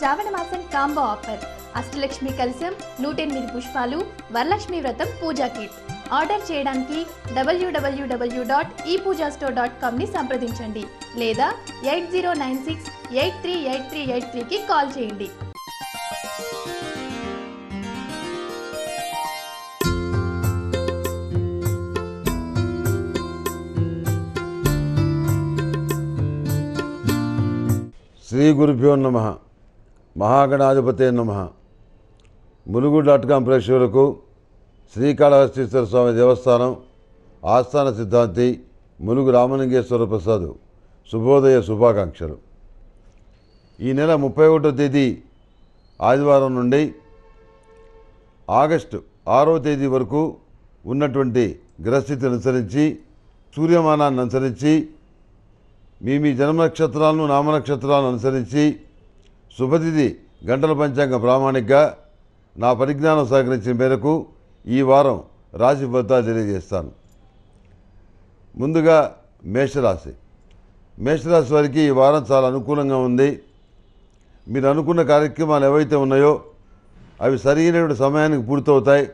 శ్రావణ మాసం combo offer Ashtalakshmi కలశం నూట ఎనిమిది పుష్పాలు వరలక్ష్మి వ్రతం పూజా కిట్ ఆర్డర్ చేయడానికి డబ్ల్యూడబ్ల్యూడబ్ల్యూ dot e puja store dot కామ్ని సంప్రదించండి లేదా eight zero nine six eight three eight three eight త్రీకి కాల్ చేయండి శ్రీ గురుభ్యో నమ మహాగణాధిపతే నమ ములుగు డాట్ కాం ప్రేక్షకులకు శ్రీకాళహస్తీశ్వర స్వామి దేవస్థానం ఆస్థాన సిద్ధాంతి ములుగు రామలింగేశ్వర ప్రసాద్ శుభోదయ శుభాకాంక్షలు ఈ నెల ముప్పై ఒకటో తేదీ ఆదివారం నుండి ఆగస్టు ఆరవ తేదీ వరకు ఉన్నటువంటి గ్రహస్థితిని అనుసరించి సూర్యమానాన్ని అనుసరించి మీ మీ జన్మ నక్షత్రాలను నామ నక్షత్రాలను అనుసరించి శుభతిథి గంటల పంచాంగ ప్రామాణికగా నా పరిజ్ఞానం సహకరించిన మేరకు ఈ వారం రాశి ఫలితాలు తెలియజేస్తాను ముందుగా మేషరాశి మేషరాశి వారికి ఈ వారం చాలా అనుకూలంగా ఉంది మీరు అనుకున్న కార్యక్రమాలు ఏవైతే ఉన్నాయో అవి సరైనటువంటి సమయానికి పూర్తవుతాయి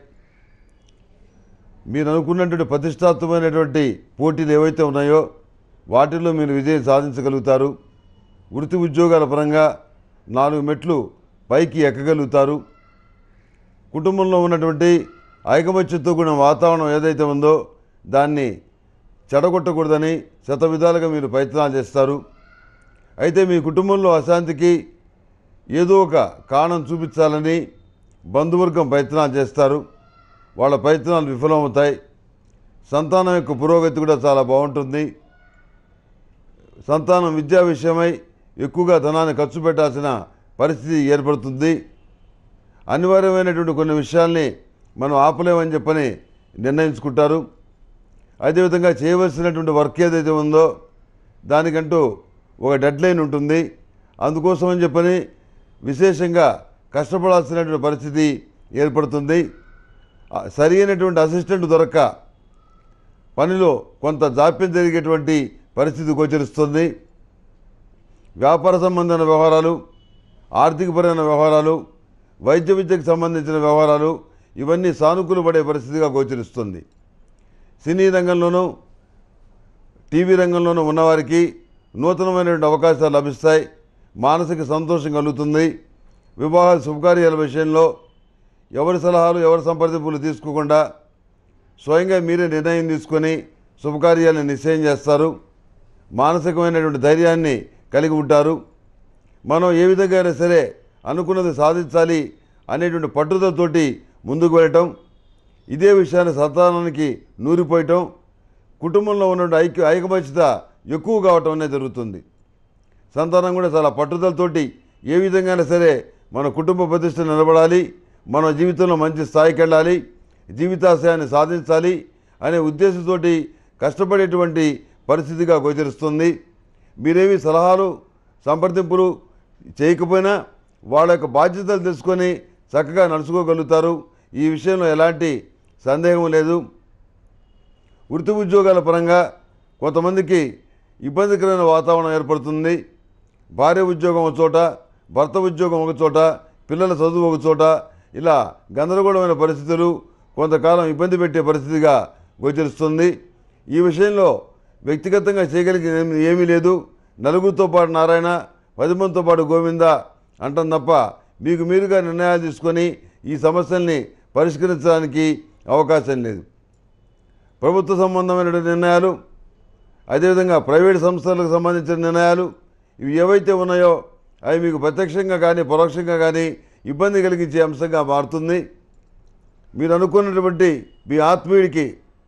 మీరు అనుకున్నటువంటి ప్రతిష్టాత్మకమైనటువంటి పోటీలు ఏవైతే ఉన్నాయో వాటిల్లో మీరు విజయం సాధించగలుగుతారు వృత్తి ఉద్యోగాల పరంగా నాలుగు మెట్లు పైకి ఎక్కగలుగుతారు కుటుంబంలో ఉన్నటువంటి ఐకమత్యంతో కూడిన వాతావరణం ఏదైతే ఉందో దాన్ని చెడగొట్టకూడదని శత విధాలుగా మీరు ప్రయత్నాలు చేస్తారు అయితే మీ కుటుంబంలో అశాంతికి ఏదో ఒక కారణం చూపించాలని బంధువర్గం ప్రయత్నాలు చేస్తారు వాళ్ళ ప్రయత్నాలు విఫలమవుతాయి సంతానం యొక్క పురోగతి కూడా చాలా బాగుంటుంది సంతానం విద్యా విషయమై ఎక్కువగా ధనాన్ని ఖర్చు పెట్టాల్సిన పరిస్థితి ఏర్పడుతుంది అనివార్యమైనటువంటి కొన్ని విషయాల్ని మనం ఆపలేమని చెప్పని నిర్ణయించుకుంటారు అదేవిధంగా చేయవలసినటువంటి వర్క్ ఏదైతే ఉందో దానికంటూ ఒక డెడ్ లైన్ ఉంటుంది అందుకోసమని చెప్పని విశేషంగా కష్టపడాల్సినటువంటి పరిస్థితి ఏర్పడుతుంది ఆ, సరి అయినటువంటి అసిస్టెంట్ దొరక్క పనిలో కొంత జాప్యం జరిగేటువంటి పరిస్థితి గోచరిస్తుంది వ్యాపార సంబంధమైన వ్యవహారాలు ఆర్థికపరమైన వ్యవహారాలు వైద్య విద్యకు సంబంధించిన వ్యవహారాలు ఇవన్నీ సానుకూల పడే పరిస్థితిగా గోచరిస్తుంది సినీ రంగంలోనూ టీవీ రంగంలోనూ ఉన్నవారికి నూతనమైనటువంటి అవకాశాలు లభిస్తాయి మానసిక సంతోషం కలుగుతుంది వివాహ శుభకార్యాల విషయంలో ఎవరి సలహాలు ఎవరి సంప్రదింపులు తీసుకోకుండా స్వయంగా మీరే నిర్ణయం తీసుకొని శుభకార్యాలను నిశ్చయం చేస్తారు మానసికమైనటువంటి ధైర్యాన్ని కలిగి ఉంటారు మనం ఏ విధంగా అయినా సరే అనుకున్నది సాధించాలి అనేటువంటి పట్టుదలతోటి ముందుకు వెళ్ళటం ఇదే విషయాన్ని సంతానానికి నూరిపోయటం కుటుంబంలో ఉన్నటువంటి ఐక్య ఐకమత్యత ఎక్కువ కావటం అనేది జరుగుతుంది సంతానం కూడా చాలా పట్టుదలతోటి ఏ విధంగానే సరే మన కుటుంబ ప్రతిష్ట నిలబడాలి మన జీవితంలో మంచి స్థాయికి వెళ్ళాలి జీవితాశయాన్ని సాధించాలి అనే ఉద్దేశంతోటి కష్టపడేటువంటి పరిస్థితిగా గోచరిస్తుంది మీరేమి సలహాలు సంప్రదింపులు చేయకపోయినా వాళ్ళ యొక్క బాధ్యతలు తెలుసుకొని చక్కగా నడుచుకోగలుగుతారు ఈ విషయంలో ఎలాంటి సందేహం లేదు వృత్తి ఉద్యోగాల పరంగా కొంతమందికి ఇబ్బందికరమైన వాతావరణం ఏర్పడుతుంది భార్య ఉద్యోగం ఒక చోట భర్త ఉద్యోగం ఒక చోట పిల్లల చదువు ఒక చోట ఇలా గందరగోళమైన పరిస్థితులు కొంతకాలం ఇబ్బంది పెట్టే పరిస్థితిగా గోచరిస్తుంది ఈ విషయంలో వ్యక్తిగతంగా చేయగలిగిన ఏమీ- ఏమీ లేదు నలుగురితో పాటు నారాయణ పది మందితో పాటు గోవింద అంటాం తప్ప మీకు మీరుగా నిర్ణయాలు తీసుకొని ఈ సమస్యల్ని పరిష్కరించడానికి అవకాశం లేదు ప్రభుత్వ సంబంధమైన నిర్ణయాలు అదేవిధంగా ప్రైవేట్ సంస్థలకు సంబంధించిన నిర్ణయాలు ఇవి ఏవైతే ఉన్నాయో అవి మీకు ప్రత్యక్షంగా కానీ పరోక్షంగా కానీ ఇబ్బంది కలిగించే అంశంగా మారుతుంది మీరు అనుకున్నటువంటి మీ ఆత్మీయుడికి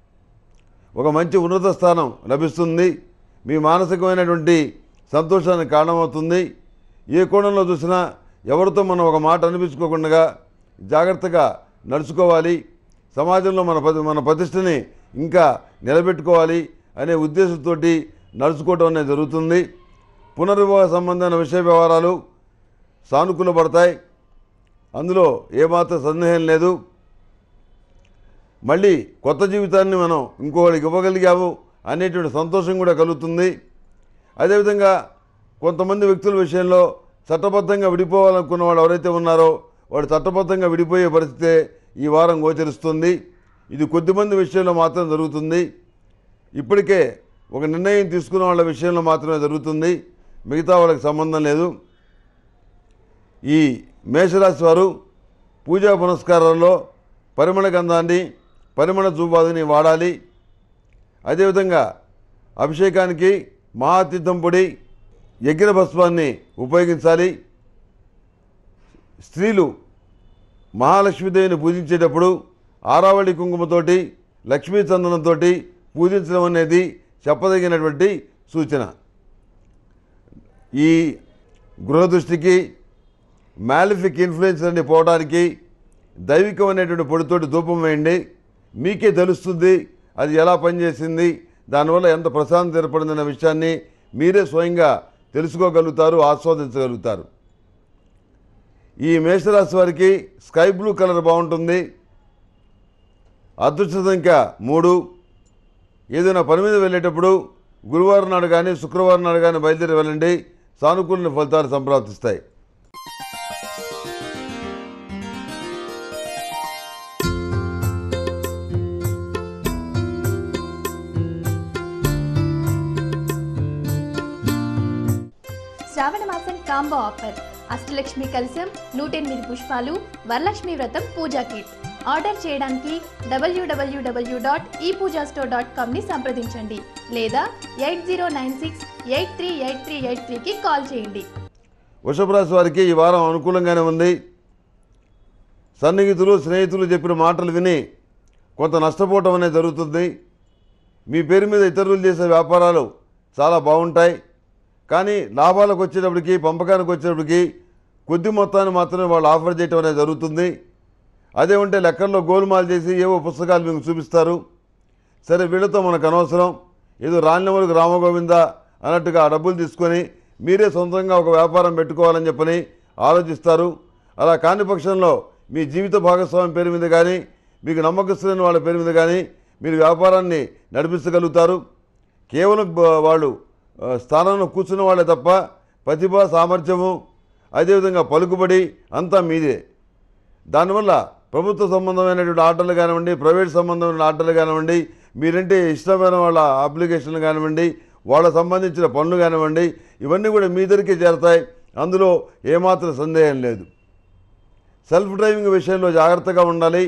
ఒక మంచి ఉన్నత స్థానం లభిస్తుంది మీ మానసికమైనటువంటి సంతోషానికి కారణమవుతుంది ఏ కోణంలో చూసినా ఎవరితో మనం ఒక మాట అనిపించుకోకుండా జాగ్రత్తగా నడుచుకోవాలి సమాజంలో మన ప్రతి మన ప్రతిష్టని ఇంకా నిలబెట్టుకోవాలి అనే ఉద్దేశంతో నడుచుకోవటం అనేది జరుగుతుంది పునర్వివాహ సంబంధమైన విషయ వ్యవహారాలు సానుకూల పడతాయి అందులో ఏమాత్రం సందేహం లేదు మళ్ళీ కొత్త జీవితాన్ని మనం ఇంకొకరికి ఇవ్వగలిగాము అనేటువంటి సంతోషం కూడా కలుగుతుంది అదేవిధంగా కొంతమంది వ్యక్తుల విషయంలో చట్టబద్ధంగా విడిపోవాలనుకున్న వాళ్ళు ఎవరైతే ఉన్నారో వాడు చట్టబద్ధంగా విడిపోయే పరిస్థితే ఈ వారం గోచరిస్తుంది ఇది కొద్దిమంది విషయంలో మాత్రం జరుగుతుంది ఇప్పటికే ఒక నిర్ణయం తీసుకున్న వాళ్ళ విషయంలో మాత్రమే జరుగుతుంది మిగతా వాళ్ళకి సంబంధం లేదు ఈ మేషరాశి వారు పూజా పునస్కారాల్లో పరిమళ గంధాన్ని పరిమళ జూబాదిని వాడాలి అదేవిధంగా అభిషేకానికి మహాతీర్థం పొడి యజ్ఞ భస్మాన్ని ఉపయోగించాలి స్త్రీలు మహాలక్ష్మీదేవిని పూజించేటప్పుడు ఆరావళి కుంకుమతోటి లక్ష్మీ చందనంతో పూజించడం అనేది చెప్పదగినటువంటి సూచన ఈ గృహదృష్టికి మ్యాలిఫిక్ ఇన్ఫ్లుయెన్స్ అన్ని పోవడానికి దైవికమైనటువంటి పొడితోటి ధూపం వేయండి మీకే తెలుస్తుంది అది ఎలా పనిచేసింది దానివల్ల ఎంత ప్రశాంతత ఏర్పడిందన్న విషయాన్ని మీరే స్వయంగా తెలుసుకోగలుగుతారు ఆస్వాదించగలుగుతారు ఈ మేషరాశి వారికి స్కై బ్లూ కలర్ బాగుంటుంది అదృష్ట సంఖ్య మూడు ఏదైనా పని మీద వెళ్ళేటప్పుడు గురువారం నాడు కానీ శుక్రవారం నాడు కానీ బయలుదేరి వెళ్ళండి సానుకూల ఫలితాలు సంప్రాప్తిస్తాయి శ్రావణ మాసం కాంబో ఆఫర్ అష్టలక్ష్మి కలశం నూట ఎనిమిది పుష్పాలు వరలక్ష్మి వ్రతం పూజా కిట్ ఆర్డర్ చేయడానికి డబ్ల్యూడబ్ల్యూడబ్ల్యూ dot e puja store dot కామ్ని సంప్రదించండి లేదా eight zero nine six eight three eight three eight త్రీకి కాల్ చేయండి వృషభ రాశి వారికి ఈ వారం అనుకూలంగానే ఉంది సన్నిహితులు స్నేహితులు చెప్పిన మాటలు విని కొంత నష్టపోవటం అనేది జరుగుతుంది మీ పేరు మీద ఇతరులు చేసే వ్యాపారాలు చాలా బాగుంటాయి కానీ లాభాలకు వచ్చేటప్పటికి పంపకానికి వచ్చేటప్పటికి కొద్ది మొత్తాన్ని మాత్రమే వాళ్ళు ఆఫర్ చేయటం అనేది జరుగుతుంది అదే ఉంటే లెక్కల్లో గోల్మాల్ చేసి ఏవో పుస్తకాలు మీకు చూపిస్తారు సరే వీళ్ళతో మనకు అనవసరం ఏదో రాణ్యములకు రామగోవింద అన్నట్టుగా ఆ డబ్బులు తీసుకొని మీరే సొంతంగా ఒక వ్యాపారం పెట్టుకోవాలని చెప్పని ఆలోచిస్తారు అలా కాని పక్షంలో మీ జీవిత భాగస్వామి పేరు మీద కానీ మీకు నమ్మకస్తులైన వాళ్ళ పేరు మీద కానీ మీరు వ్యాపారాన్ని నడిపించగలుగుతారు కేవలం బ- వాళ్ళు ఆ, స్థానంలో కూర్చున్న వాళ్ళే తప్ప ప్రతిభ సామర్థ్యము అదేవిధంగా పలుకుబడి అంతా మీదే దానివల్ల ప్రభుత్వ సంబంధమైనటువంటి ఆర్డర్లు కానివ్వండి ప్రైవేట్ సంబంధమైన ఆర్డర్లు కానివ్వండి మీరంటే ఇష్టమైన వాళ్ళ అప్లికేషన్లు కానివ్వండి వాళ్ళ సంబంధించిన పనులు కానివ్వండి ఇవన్నీ కూడా మీ దగ్గరికే చేరతాయి అందులో ఏమాత్రం సందేహం లేదు సెల్ఫ్ డ్రైవింగ్ విషయంలో జాగ్రత్తగా ఉండాలి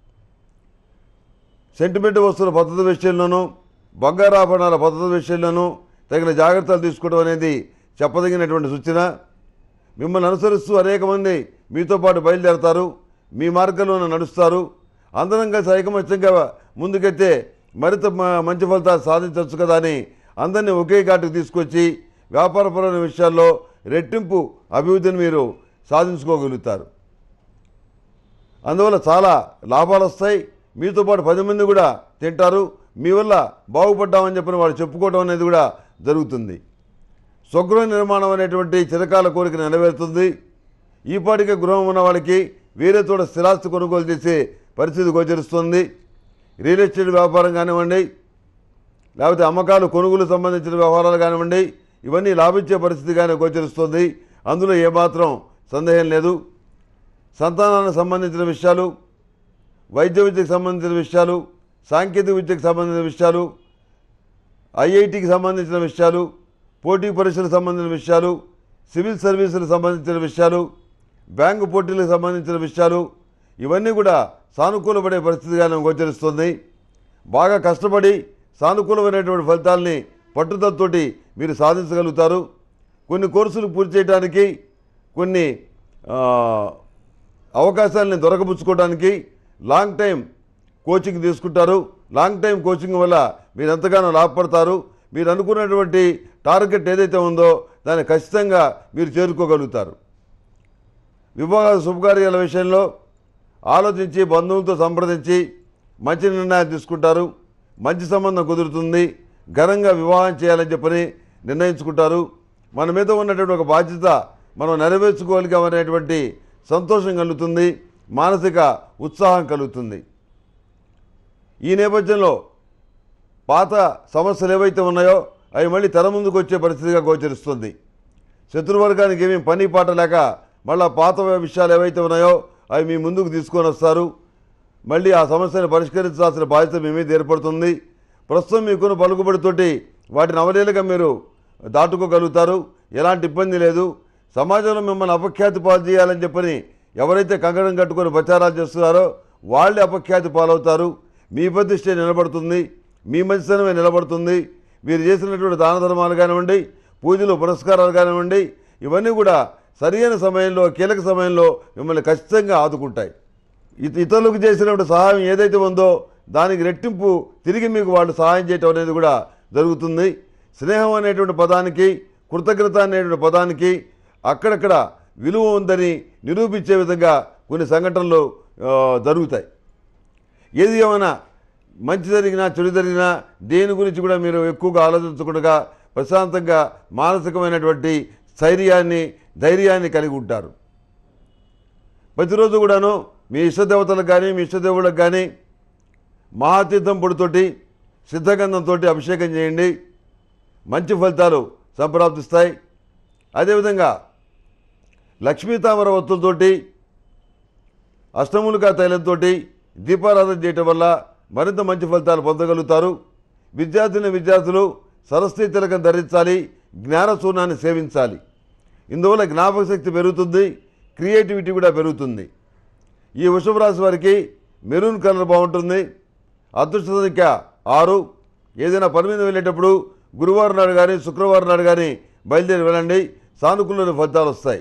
సెంటిమెంట్ వస్తువుల భద్రత విషయంలోనూ బంగారాభరణాల భద్రత విషయంలోనూ తగిన జాగ్రత్తలు తీసుకోవడం అనేది చెప్పదగినటువంటి సూచన మిమ్మల్ని అనుసరిస్తూ అనేక మంది మీతో పాటు బయలుదేరతారు మీ మార్గంలోనే నడుస్తారు అందరం కలిసి ఐకమత్యంగా ముందుకెత్తే మరింత మ- మంచి ఫలితాలు సాధించవచ్చు కదా అని అందరినీ ఒకే ఘాటుకు తీసుకొచ్చి వ్యాపారపరమైన విషయాల్లో రెట్టింపు అభివృద్ధిని మీరు సాధించుకోగలుగుతారు అందువల్ల చాలా లాభాలు వస్తాయి మీతో పాటు పది మంది కూడా తింటారు మీ వల్ల బాగుపడ్డామని చెప్పిన వాళ్ళు చెప్పుకోవడం అనేది కూడా జరుగుతుంది స్వగృహ నిర్మాణం అనేటువంటి చిరకాల కోరిక నెరవేరుతుంది ఈ పాటికే గృహం ఉన్న వాళ్ళకి వేరే చోట స్థిరాస్తి కొనుగోలు చేసే పరిస్థితి గోచరిస్తుంది రియల్ ఎస్టేట్ వ్యాపారం కానివ్వండి లేకపోతే అమ్మకాలు కొనుగోలు సంబంధించిన వ్యవహారాలు కానివ్వండి ఇవన్నీ లాభించే పరిస్థితిగానే గోచరిస్తుంది అందులో ఏమాత్రం సందేహం లేదు సంతానానికి సంబంధించిన విషయాలు వైద్య విద్యకు సంబంధించిన విషయాలు సాంకేతిక విద్యకు సంబంధించిన విషయాలు ఐఐటికి సంబంధించిన విషయాలు పోటీ పరీక్షలకు సంబంధించిన విషయాలు సివిల్ సర్వీసులకు సంబంధించిన విషయాలు బ్యాంకు పోటీలకు సంబంధించిన విషయాలు ఇవన్నీ కూడా సానుకూలపడే పరిస్థితిగానే గోచరిస్తుంది బాగా కష్టపడి సానుకూలమైనటువంటి ఫలితాలని పట్టుదలతోటి మీరు సాధించగలుగుతారు కొన్ని కోర్సులు పూర్తి చేయడానికి కొన్ని ఆ, అవకాశాలని దొరకపుచ్చుకోవడానికి లాంగ్ టైం కోచింగ్ తీసుకుంటారు లాంగ్ టైం కోచింగ్ వల్ల మీరు ఎంతగానో లాభపడతారు మీరు అనుకున్నటువంటి టార్గెట్ ఏదైతే ఉందో దాన్ని ఖచ్చితంగా మీరు చేరుకోగలుగుతారు వివాహ శుభకార్యాల విషయంలో ఆలోచించి బంధువులతో సంప్రదించి మంచి నిర్ణయాలు తీసుకుంటారు మంచి సంబంధం కుదురుతుంది ఘనంగా వివాహం చేయాలని చెప్పని నిర్ణయించుకుంటారు మన మీద ఉన్నటువంటి ఒక బాధ్యత మనం నెరవేర్చుకోగలిగామనేటువంటి సంతోషం కలుగుతుంది మానసిక ఉత్సాహం కలుగుతుంది ఈ నేపథ్యంలో పాత సమస్యలు ఏవైతే ఉన్నాయో అవి మళ్ళీ తెర ముందుకు వచ్చే పరిస్థితిగా గోచరిస్తుంది శత్రువర్గానికి ఏమీ పని పాట లేక మళ్ళా పాత విషయాలు ఏవైతే ఉన్నాయో అవి మీ ముందుకు తీసుకొని వస్తారు మళ్ళీ ఆ సమస్యను పరిష్కరించాల్సిన బాధ్యత మీ మీద ఏర్పడుతుంది ప్రస్తుతం మీకున్న పలుకుబడితోటి వాటిని అవలేలుగా మీరు దాటుకోగలుగుతారు ఎలాంటి ఇబ్బంది లేదు సమాజంలో మిమ్మల్ని అపఖ్యాతి పాలు చేయాలని చెప్పని ఎవరైతే కంకణం కట్టుకొని ప్రచారాలు చేస్తున్నారో వాళ్ళే అపఖ్యాతి పాలవుతారు మీ ప్రతిష్టే నిలబడుతుంది మీ మంచితనమే నిలబడుతుంది మీరు చేసినటువంటి దాన ధర్మాలు కానివ్వండి పూజలు పురస్కారాలు కానివ్వండి ఇవన్నీ కూడా సరైన సమయంలో కీలక సమయంలో మిమ్మల్ని ఖచ్చితంగా ఆదుకుంటాయి ఇత- ఇతరులకు చేసినటువంటి సహాయం ఏదైతే ఉందో దానికి రెట్టింపు తిరిగి మీకు వాళ్ళు సహాయం చేయటం అనేది కూడా జరుగుతుంది స్నేహం అనేటువంటి పదానికి కృతజ్ఞత అనేటువంటి పదానికి అక్కడక్కడ విలువ ఉందని నిరూపించే విధంగా కొన్ని సంఘటనలు ఆ, జరుగుతాయి ఏది ఏమైనా మంచి జరిగినా చెడు జరిగినా దేని గురించి కూడా మీరు ఎక్కువగా ఆలోచించకుండా ప్రశాంతంగా మానసికమైనటువంటి స్థైర్యాన్ని ధైర్యాన్ని కలిగి ఉంటారు ప్రతిరోజు కూడాను మీ ఇష్టదేవతలకు కానీ మీ ఇష్టదేవులకు కానీ మహాతీర్థం పొడితోటి సిద్ధగంధంతో అభిషేకం చేయండి మంచి ఫలితాలు సంప్రాప్తిస్తాయి అదేవిధంగా లక్ష్మీ తామర ఒత్తులతోటి అష్టములుగా తైలంతో దీపారాధన చేయటం వల్ల మరింత మంచి ఫలితాలు పొందగలుగుతారు విద్యార్థిని విద్యార్థులు సరస్వతి తిలకం ధరించాలి జ్ఞానశూన్యాన్ని సేవించాలి ఇందువల్ల జ్ఞాపక శక్తి పెరుగుతుంది క్రియేటివిటీ కూడా పెరుగుతుంది ఈ వృషభ రాశి వారికి మెరూన్ కలర్ బాగుంటుంది అదృష్ట సంఖ్య ఆరు ఏదైనా పని మీద వెళ్ళేటప్పుడు గురువారం నాడు కానీ శుక్రవారం నాడు కానీ బయలుదేరి వెళ్ళండి సానుకూల ఫలితాలు వస్తాయి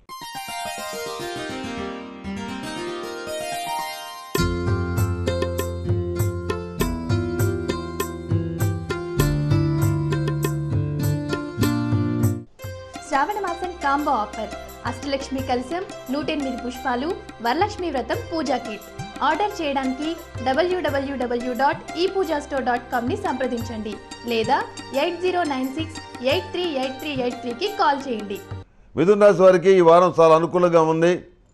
శ్రావణ మాసం కాంబో ఆఫర్ అష్టలక్ష్మి కలశం నూట ఎనిమిది పుష్పాలు వరలక్ష్మి వ్రతం పూజా కిట్ ఆర్డర్ చేయడానికి డబ్ల్యూడబ్ల్యూడబ్ల్యూ dot e puja store dot కామ్ని సంప్రదించండి లేదా eight zero nine six eight three eight three eight త్రీకి కాల్ చేయండి మిథున రాశి వారికి ఈ వారం చాలా అనుకూలంగా ఉంది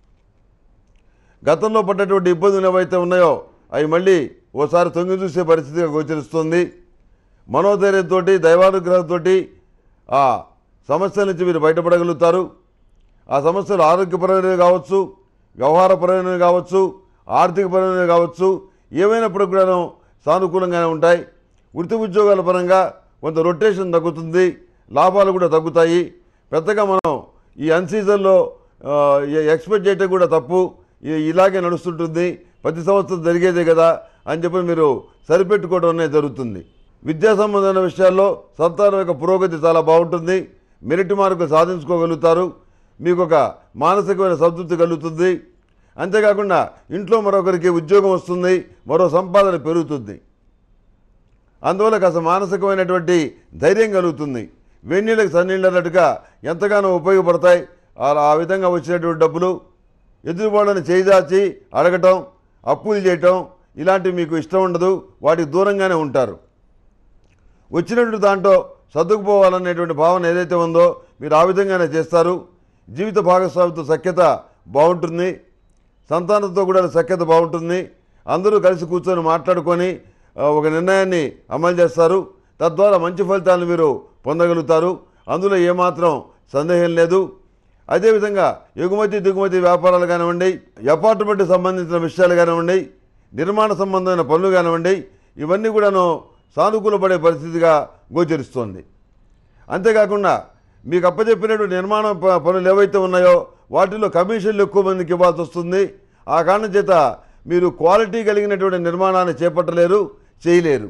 గతంలో పడ్డటువంటి ఇబ్బందులు ఏవైతే ఉన్నాయో అవి మళ్ళీ ఓసారి తొంగి చూసే పరిస్థితిగా గోచరిస్తుంది మనోధైర్యంతో దైవానుగ్రహంతో ఆ సమస్యల నుంచి మీరు బయటపడగలుగుతారు ఆ సమస్యలు ఆరోగ్యపరమైనవి కావచ్చు వ్యవహారపరమైనవి కావచ్చు ఆర్థికపరమైనవి కావచ్చు ఏమైనప్పుడు కూడాను సానుకూలంగానే ఉంటాయి వృత్తి ఉద్యోగాల పరంగా కొంత రొటేషన్ తగ్గుతుంది లాభాలు కూడా తగ్గుతాయి పెద్దగా మనం ఈ అన్సీజన్లో ఎక్స్పెక్ట్ చేయటం కూడా తప్పు ఇ- ఇలాగే నడుస్తుంటుంది ప్రతి సంవత్సరం జరిగేదే కదా అని చెప్పి మీరు సరిపెట్టుకోవడం అనేది జరుగుతుంది విద్యా సంబంధమైన విషయాల్లో సంతానం యొక్క పురోగతి చాలా బాగుంటుంది మెరిట్ మార్కులు సాధించుకోగలుగుతారు మీకు ఒక మానసికమైన సంతృప్తి కలుగుతుంది అంతేకాకుండా ఇంట్లో మరొకరికి ఉద్యోగం వస్తుంది మరో సంపాదన పెరుగుతుంది అందువల్ల కాస్త మానసికమైనటువంటి ధైర్యం కలుగుతుంది వెన్నీళ్ళకి సన్నీళ్ళు అన్నట్టుగా ఎంతగానో ఉపయోగపడతాయి ఆ- ఆ విధంగా వచ్చినటువంటి డబ్బులు ఎదురుబాళ్ళని చేయిదాచి అడగటం అప్పులు చేయటం ఇలాంటివి మీకు ఇష్టం ఉండదు వాటికి దూరంగానే ఉంటారు వచ్చినటువంటి దాంట్లో సర్దుకుపోవాలనేటువంటి భావన ఏదైతే ఉందో మీరు ఆ విధంగానే చేస్తారు జీవిత భాగస్వామితో సఖ్యత బాగుంటుంది సంతానంతో కూడా సఖ్యత బాగుంటుంది అందరూ కలిసి కూర్చొని మాట్లాడుకొని ఆ, ఒక నిర్ణయాన్ని అమలు చేస్తారు తద్వారా మంచి ఫలితాలను మీరు పొందగలుగుతారు అందులో ఏమాత్రం సందేహం లేదు అదేవిధంగా ఎగుమతి దిగుమతి వ్యాపారాలు కానివ్వండి అపార్ట్మెంట్ సంబంధించిన విషయాలు కానివ్వండి నిర్మాణ సంబంధమైన పనులు కానివ్వండి ఇవన్నీ కూడాను సానుకూలపడే పరిస్థితిగా గోచరిస్తోంది అంతేకాకుండా మీకు అప్పచెప్పినటువంటి నిర్మాణ ప- పనులు ఏవైతే ఉన్నాయో వాటిలో కమిషన్లు ఎక్కువ మందికి ఇవ్వాల్సి వస్తుంది ఆ కారణం చేత మీరు క్వాలిటీ కలిగినటువంటి నిర్మాణాన్ని చేపట్టలేరు చేయలేరు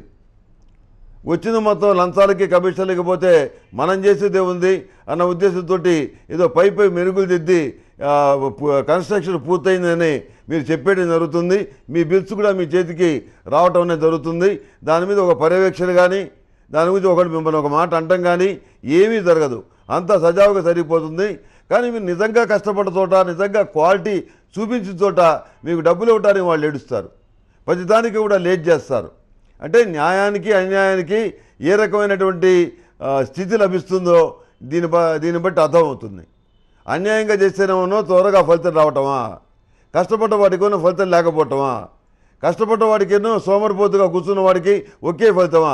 వచ్చిన మొత్తం లంచాలకి కమిషన్లకి పోతే మనం చేసేదే ఉంది అన్న ఉద్దేశంతో ఏదో పై పై మెరుగులు దిద్ది ఆ, పు- కన్స్ట్రక్షన్ పూర్తయిందని మీరు చెప్పేయడం జరుగుతుంది మీ బిల్స్ కూడా మీ చేతికి రావటం అనేది జరుగుతుంది దాని మీద ఒక పర్యవేక్షణ కానీ దాని గురించి ఒకటి మిమ్మల్ని ఒక మాట అంటం కానీ ఏమీ జరగదు అంతా సజావుగా సరిపోతుంది కానీ మీరు నిజంగా కష్టపడ్డ చోట నిజంగా క్వాలిటీ చూపించిన చోట మీకు డబ్బులు ఇవ్వడానికి వాళ్ళు ఏడుస్తారు ప్రతిదానికి కూడా లేట్ చేస్తారు అంటే న్యాయానికి అన్యాయానికి ఏ రకమైనటువంటి ఆ, స్థితి లభిస్తుందో దీని బ దీన్ని బట్టి అర్థమవుతుంది అన్యాయంగా చేస్తేనేమో త్వరగా ఫలితం రావటమా కష్టపడ్డ వాడికేమో ఫలితం లేకపోవటమా కష్టపడ్డ వాడికేనో సోమరిపోతుగా కూర్చున్న వాడికి ఒకే ఫలితమా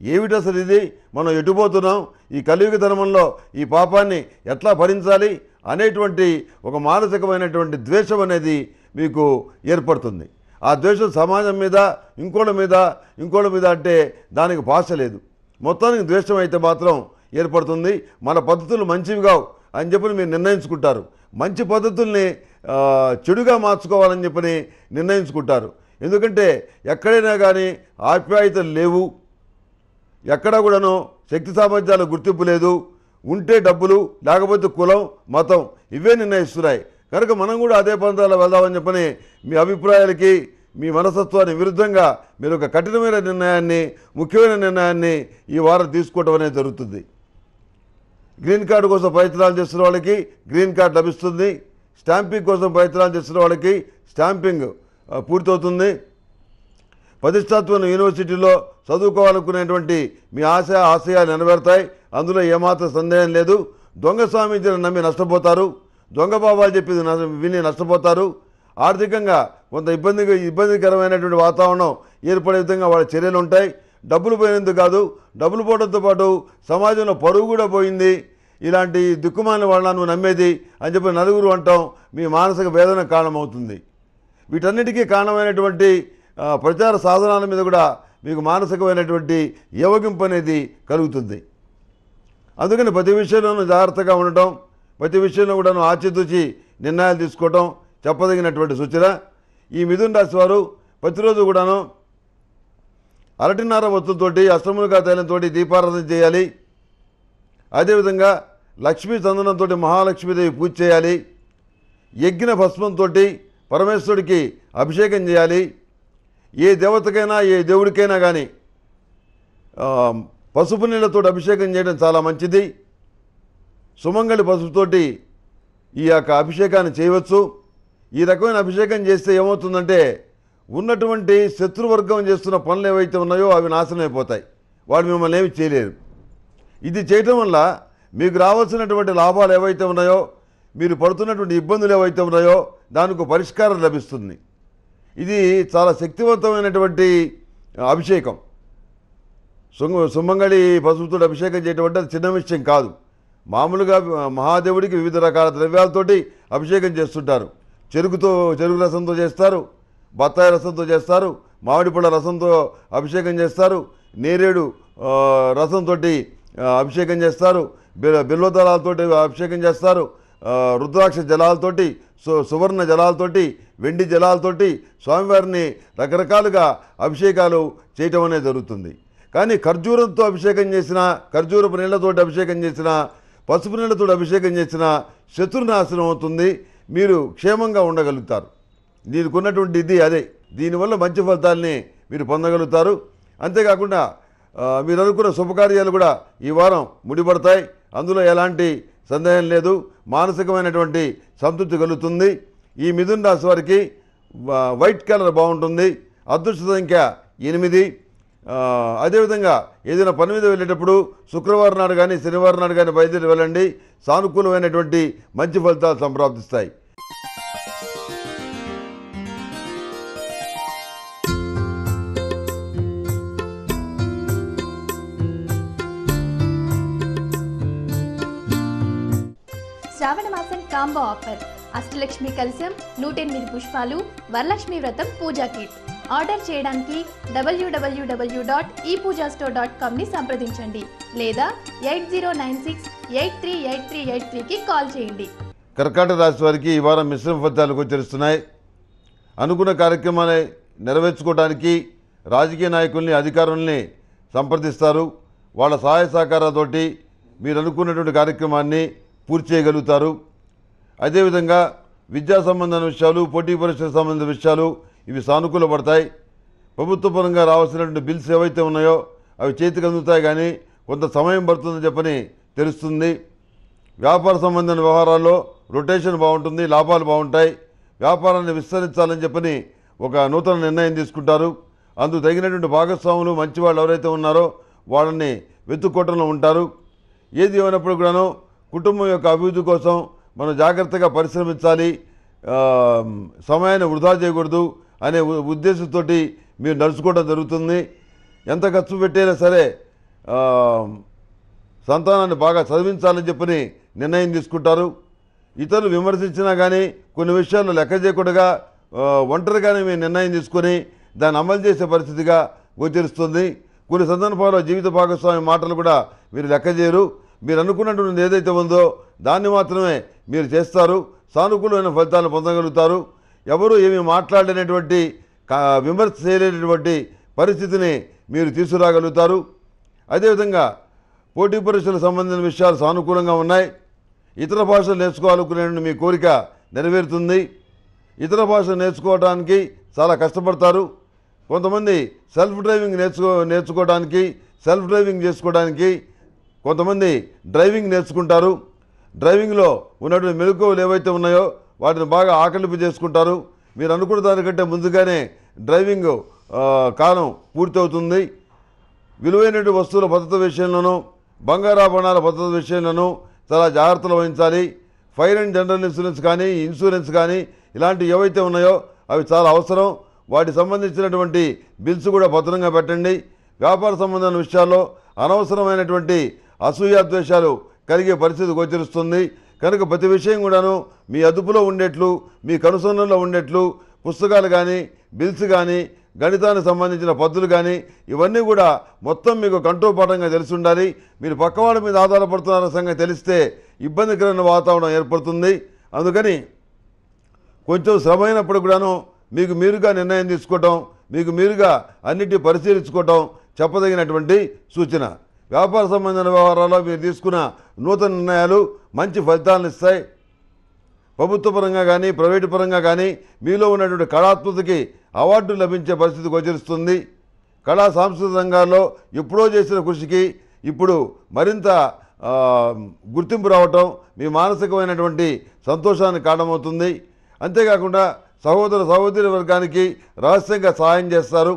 ఏమిటి అసలు ఇది మనం ఎటుపోతున్నాం ఈ కలియుగ ధర్మంలో ఈ పాపాన్ని ఎట్లా భరించాలి అనేటువంటి ఒక మానసికమైనటువంటి ద్వేషం అనేది మీకు ఏర్పడుతుంది ఆ ద్వేషం సమాజం మీద ఇంకోళ్ళ మీద ఇంకోళ్ళ మీద అంటే దానికి భాష లేదు మొత్తానికి ద్వేషం అయితే మాత్రం ఏర్పడుతుంది మన పద్ధతులు మంచివి కావు అని చెప్పి మీరు నిర్ణయించుకుంటారు మంచి పద్ధతుల్ని ఆ, చెడుగా మార్చుకోవాలని చెప్పని నిర్ణయించుకుంటారు ఎందుకంటే ఎక్కడైనా కానీ ఆప్యాయతలు లేవు ఎక్కడ కూడాను శక్తి సామర్థ్యాల గుర్తింపు లేదు ఉంటే డబ్బులు లేకపోతే కులం మతం ఇవే నిర్ణయిస్తున్నాయి కనుక మనం కూడా అదే పంతాలో వెళ్దామని చెప్పని మీ అభిప్రాయాలకి మీ మనస్తత్వానికి విరుద్ధంగా మీరు ఒక కఠినమైన నిర్ణయాన్ని ముఖ్యమైన నిర్ణయాన్ని ఈ వారం తీసుకోవడం అనేది జరుగుతుంది గ్రీన్ కార్డు కోసం ప్రయత్నాలు చేస్తున్న వాళ్ళకి గ్రీన్ కార్డు లభిస్తుంది స్టాంపింగ్ కోసం ప్రయత్నాలు చేస్తున్న వాళ్ళకి స్టాంపింగ్ ఆ, పూర్తవుతుంది ప్రతిష్టాత్మక యూనివర్సిటీలో చదువుకోవాలనుకునేటువంటి మీ ఆశ ఆశయాలు నెరవేరుతాయి అందులో ఏమాత్రం సందేహం లేదు దొంగ స్వామీజీని నమ్మి నష్టపోతారు దొంగ బాబాలు చెప్పి న- విని నష్టపోతారు ఆర్థికంగా కొంత ఇబ్బంది ఇబ్బందికరమైనటువంటి వాతావరణం ఏర్పడే విధంగా వాళ్ళ చర్యలు ఉంటాయి డబ్బులు పోయినందుకు కాదు డబ్బులు పోవడంతో పాటు సమాజంలో పరువు కూడా పోయింది ఇలాంటి దిక్కుమాలిన వాళ్ళ నువ్వు నమ్మేది అని చెప్పి నలుగురు అంటాం మీ మానసిక వేదన కారణమవుతుంది వీటన్నిటికీ కారణమైనటువంటి ఆ, ప్రచార సాధనాల మీద కూడా మీకు మానసికమైనటువంటి యోగింపు అనేది కలుగుతుంది అందుకని ప్రతి విషయంలోనూ జాగ్రత్తగా ఉండటం ప్రతి విషయంలో కూడాను ఆచితూచి నిర్ణయాలు తీసుకోవటం చెప్పదగినటువంటి సూచన ఈ మిథున్ రాశి వారు ప్రతిరోజు కూడాను అరటిన్నర వత్తులతోటి అష్టములుగా తైలంతో దీపారాధన చేయాలి అదేవిధంగా లక్ష్మీ చందనంతో మహాలక్ష్మీదేవి పూజ చేయాలి యజ్ఞ భస్మంతో పరమేశ్వరుడికి అభిషేకం చేయాలి ఏ దేవతకైనా ఏ దేవుడికైనా కానీ ఆ, పసుపు నీళ్ళతో అభిషేకం చేయడం చాలా మంచిది సుమంగళి పసుపుతోటి ఈ యొక్క అభిషేకాన్ని చేయవచ్చు ఈ రకమైన అభిషేకం చేస్తే ఏమవుతుందంటే ఉన్నటువంటి శత్రువర్గం చేస్తున్న పనులు ఏవైతే ఉన్నాయో అవి నాశనం అయిపోతాయి వాడు మిమ్మల్ని ఏమి చేయలేరు ఇది చేయటం వల్ల మీకు రావాల్సినటువంటి లాభాలు ఏవైతే ఉన్నాయో మీరు పడుతున్నటువంటి ఇబ్బందులు ఏవైతే ఉన్నాయో దానికి ఒక పరిష్కారం లభిస్తుంది ఇది చాలా శక్తివంతమైనటువంటి అభిషేకం సుంగ సుమంగళి పసుపుతో అభిషేకం చేయటం అంటే అది చిన్న విషయం కాదు మామూలుగా మహాదేవుడికి వివిధ రకాల ద్రవ్యాలతోటి అభిషేకం చేస్తుంటారు చెరుకుతో చెరుకు రసంతో చేస్తారు బత్తాయి రసంతో చేస్తారు మామిడి పళ్ళ రసంతో అభిషేకం చేస్తారు నేరేడు ఆ, రసంతో అభిషేకం చేస్తారు బె- బెల్లోదళాలతోటి అభిషేకం చేస్తారు ఆ, రుద్రాక్ష జలాలతోటి సు సువర్ణ జలాలతోటి వెండి జలాలతోటి స్వామివారిని రకరకాలుగా అభిషేకాలు చేయటం అనేది జరుగుతుంది కానీ ఖర్జూరంతో అభిషేకం చేసిన ఖర్జూరపు నీళ్లతోటి అభిషేకం చేసిన పసుపు నీళ్లతో అభిషేకం చేసిన శత్రునాశనం అవుతుంది మీరు క్షేమంగా ఉండగలుగుతారు దీనికి ఉన్నటువంటి ఇది అదే దీనివల్ల మంచి ఫలితాలని మీరు పొందగలుగుతారు అంతేకాకుండా ఆ, మీరు అనుకున్న శుభకార్యాలు కూడా ఈ వారం ముడిపడతాయి అందులో ఎలాంటి సందేహం లేదు మానసికమైనటువంటి సంతృప్తి కలుగుతుంది ఈ మిథున్ రాశి వారికి వా- వైట్ కలర్ బాగుంటుంది అదృష్ట సంఖ్య ఎనిమిది ఆ, అదేవిధంగా ఏదైనా పని మీద వెళ్ళేటప్పుడు శుక్రవారం నాడు కానీ శనివారం నాడు కానీ బయలుదేరి వెళ్ళండి సానుకూలమైనటువంటి మంచి ఫలితాలు సంప్రాప్తిస్తాయి శ్రావణ మాసం కాంబో ఆఫర్ అష్టలక్ష్మి కలశం నూట ఎనిమిది పుష్పాలు వరలక్ష్మి వ్రతం పూజా కిట్ ఆర్డర్ చేయడానికి డబ్ల్యూడబ్ల్యూడబ్ల్యూ dot e puja store dot కామ్ని సంప్రదించండి లేదా eight zero nine six eight three eight three eight త్రీకి కాల్ చేయండి కర్కాటక రాశి వారికి ఈ వారం మిశ్రమ ఫలితాలు గోచరిస్తున్నాయి అనుకున్న కార్యక్రమాన్ని నెరవేర్చుకోవడానికి రాజకీయ నాయకుల్ని అధికారుల్ని సంప్రదిస్తారు వాళ్ళ సహాయ సహకారాలతోటి మీరు అనుకున్నటువంటి కార్యక్రమాన్ని పూర్తి చేయగలుగుతారు అదేవిధంగా విద్యా సంబంధమైన విషయాలు పోటీ పరీక్షల సంబంధించిన విషయాలు ఇవి సానుకూల పడతాయి ప్రభుత్వ పరంగా రావాల్సినటువంటి బిల్స్ ఏవైతే ఉన్నాయో అవి చేతికి అందుతాయి కానీ కొంత సమయం పడుతుందని చెప్పని తెలుస్తుంది వ్యాపార సంబంధమైన వ్యవహారాల్లో రొటేషన్ బాగుంటుంది లాభాలు బాగుంటాయి వ్యాపారాన్ని విస్తరించాలని చెప్పని ఒక నూతన నిర్ణయం తీసుకుంటారు అందుకు తగినటువంటి భాగస్వాములు మంచి వాళ్ళు ఎవరైతే ఉన్నారో వాళ్ళని వెతుక్కోవటంలో ఉంటారు ఏది ఏమైనప్పుడు కూడాను కుటుంబం యొక్క అభివృద్ధి కోసం మనం జాగ్రత్తగా పరిశ్రమించాలి ఆ, సమయాన్ని వృధా చేయకూడదు అనే ఉ- ఉద్దేశంతో మీరు నడుచుకోవడం జరుగుతుంది ఎంత ఖర్చు పెట్టైనా సరే ఆ, సంతానాన్ని బాగా చదివించాలని చెప్పని నిర్ణయం తీసుకుంటారు ఇతరులు విమర్శించినా కానీ కొన్ని విషయాల్లో లెక్క చేయకుండా ఆ, ఒంటరిగానే మీ నిర్ణయం తీసుకొని దాన్ని అమలు చేసే పరిస్థితిగా గోచరిస్తుంది కొన్ని సందర్భాల్లో జీవిత భాగస్వామి మాటలు కూడా మీరు లెక్క చేయరు మీరు అనుకున్నటువంటి ఏదైతే ఉందో దాన్ని మాత్రమే మీరు చేస్తారు సానుకూలమైన ఫలితాలు పొందగలుగుతారు ఎవరు ఏమీ మాట్లాడలేనటువంటి కా- విమర్శ చేయలేనటువంటి పరిస్థితిని మీరు తీసుకురాగలుగుతారు అదేవిధంగా పోటీ పరీక్షలకు సంబంధించిన విషయాలు సానుకూలంగా ఉన్నాయి ఇతర భాషలు నేర్చుకోవాలనుకునే మీ కోరిక నెరవేరుతుంది ఇతర భాషలు నేర్చుకోవడానికి చాలా కష్టపడతారు కొంతమంది సెల్ఫ్ డ్రైవింగ్ నేర్చుకో నేర్చుకోవడానికి సెల్ఫ్ డ్రైవింగ్ చేసుకోవడానికి కొంతమంది డ్రైవింగ్ నేర్చుకుంటారు డ్రైవింగ్లో ఉన్నటువంటి మెలకువలు ఏవైతే ఉన్నాయో వాటిని బాగా ఆకలింపు చేసుకుంటారు మీరు అనుకున్న దానికంటే ముందుగానే డ్రైవింగ్ ఆ, కాలం పూర్తవుతుంది విలువైనటువంటి వస్తువుల భద్రత విషయంలోనూ బంగారాభరణాల భద్రత విషయంలోనూ చాలా జాగ్రత్తలు వహించాలి ఫైర్ అండ్ జనరల్ ఇన్సూరెన్స్ కానీ ఇన్సూరెన్స్ కానీ ఇలాంటివి ఏవైతే ఉన్నాయో అవి చాలా అవసరం వాటికి సంబంధించినటువంటి బిల్స్ కూడా భద్రంగా పెట్టండి వ్యాపార సంబంధమైన విషయాల్లో అనవసరమైనటువంటి అసూయాద్వేషాలు కలిగే పరిస్థితి గోచరిస్తుంది కనుక ప్రతి విషయం కూడాను మీ అదుపులో ఉండేట్లు మీ కనుసన్నలో ఉండేట్లు పుస్తకాలు కానీ బిల్స్ కానీ గణితానికి సంబంధించిన పద్ధతులు కానీ ఇవన్నీ కూడా మొత్తం మీకు కంఠోపాఠంగా తెలిసి ఉండాలి మీరు పక్కవాళ్ళ మీద ఆధారపడుతున్న సంగతి తెలిస్తే ఇబ్బందికరమైన వాతావరణం ఏర్పడుతుంది అందుకని కొంచెం శ్రమైనప్పుడు కూడాను మీకు మీరుగా నిర్ణయం తీసుకోవటం మీకు మీరుగా అన్నిటి పరిశీలించుకోవటం చెప్పదగినటువంటి సూచన వ్యాపార సంబంధమైన వ్యవహారాల్లో మీరు తీసుకున్న నూతన నిర్ణయాలు మంచి ఫలితాలను ఇస్తాయి ప్రభుత్వ పరంగా కానీ ప్రైవేటు పరంగా కానీ మీలో ఉన్నటువంటి కళాత్మతకి అవార్డు లభించే పరిస్థితి గోచరిస్తుంది కళా సాంస్కృతిక రంగాల్లో ఎప్పుడో చేసిన కృషికి ఇప్పుడు మరింత ఆ, గుర్తింపు రావటం మీ మానసికమైనటువంటి సంతోషానికి కారణమవుతుంది అంతేకాకుండా సహోదర సహోదరి వర్గానికి రహస్యంగా సహాయం చేస్తారు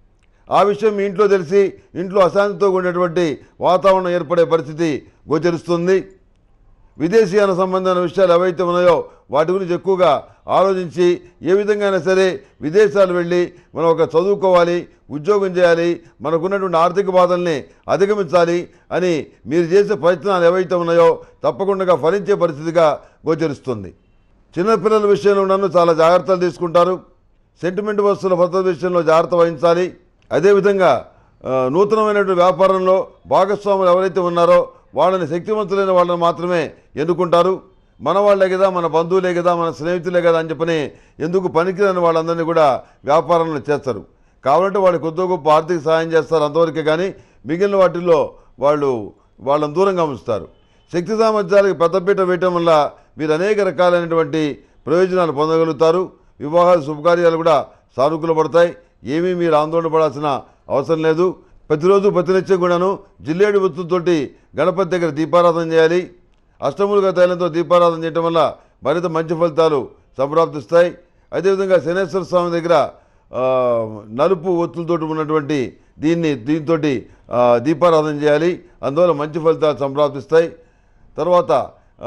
ఆ విషయం మీ ఇంట్లో తెలిసి ఇంట్లో అశాంతితో ఉండేటువంటి వాతావరణం ఏర్పడే పరిస్థితి గోచరిస్తుంది విదేశీయాన సంబంధమైన విషయాలు ఏవైతే ఉన్నాయో వాటి గురించి ఎక్కువగా ఆలోచించి ఏ విధంగా అయినా సరే విదేశాలు వెళ్ళి మనం ఒక చదువుకోవాలి ఉద్యోగం చేయాలి మనకున్నటువంటి ఆర్థిక బాధల్ని అధిగమించాలి అని మీరు చేసే ప్రయత్నాలు ఏవైతే ఉన్నాయో తప్పకుండా ఫలించే పరిస్థితిగా గోచరిస్తుంది చిన్నపిల్లల విషయంలో నన్ను చాలా జాగ్రత్తలు తీసుకుంటారు సెంటిమెంట్ వస్తువుల భద్రత విషయంలో జాగ్రత్త వహించాలి అదేవిధంగా ఆ, నూతనమైనటువంటి వ్యాపారంలో భాగస్వాములు ఎవరైతే ఉన్నారో వాళ్ళని శక్తివంతులైన వాళ్ళని మాత్రమే ఎన్నుకుంటారు మన వాళ్ళే కదా మన బంధువులే కదా మన స్నేహితులే కదా అని చెప్పని ఎందుకు పనికిరాని వాళ్ళందరినీ కూడా వ్యాపారంలో చేస్తారు కావాలంటే వాళ్ళకి కొద్ది గొప్ప ఆర్థిక సహాయం చేస్తారు అంతవరకే కానీ మిగిలిన వాటిల్లో వాళ్ళు వాళ్ళని దూరంగా ఉంచుతారు శక్తి సామర్థ్యాలకు పెద్దపీట వేయటం వల్ల మీరు అనేక రకాలైనటువంటి ప్రయోజనాలు పొందగలుగుతారు వివాహాలు శుభకార్యాలు కూడా సానుకూలపడతాయి ఏమీ మీరు ఆందోళన పడాల్సిన అవసరం లేదు ప్రతిరోజు ప్రతినిత్యం కూడాను జిల్లేడు వృత్తులతోటి గణపతి దగ్గర దీపారాధన చేయాలి అష్టములుగా తైలంతో దీపారాధన చేయటం వల్ల మరింత మంచి ఫలితాలు సంప్రాప్తిస్తాయి అదేవిధంగా శనేశ్వర స్వామి దగ్గర ఆ, నలుపు ఒత్తులతోటి ఉన్నటువంటి దీన్ని దీంతో దీపారాధన చేయాలి అందువల్ల మంచి ఫలితాలు సంప్రాప్తిస్తాయి తర్వాత ఆ,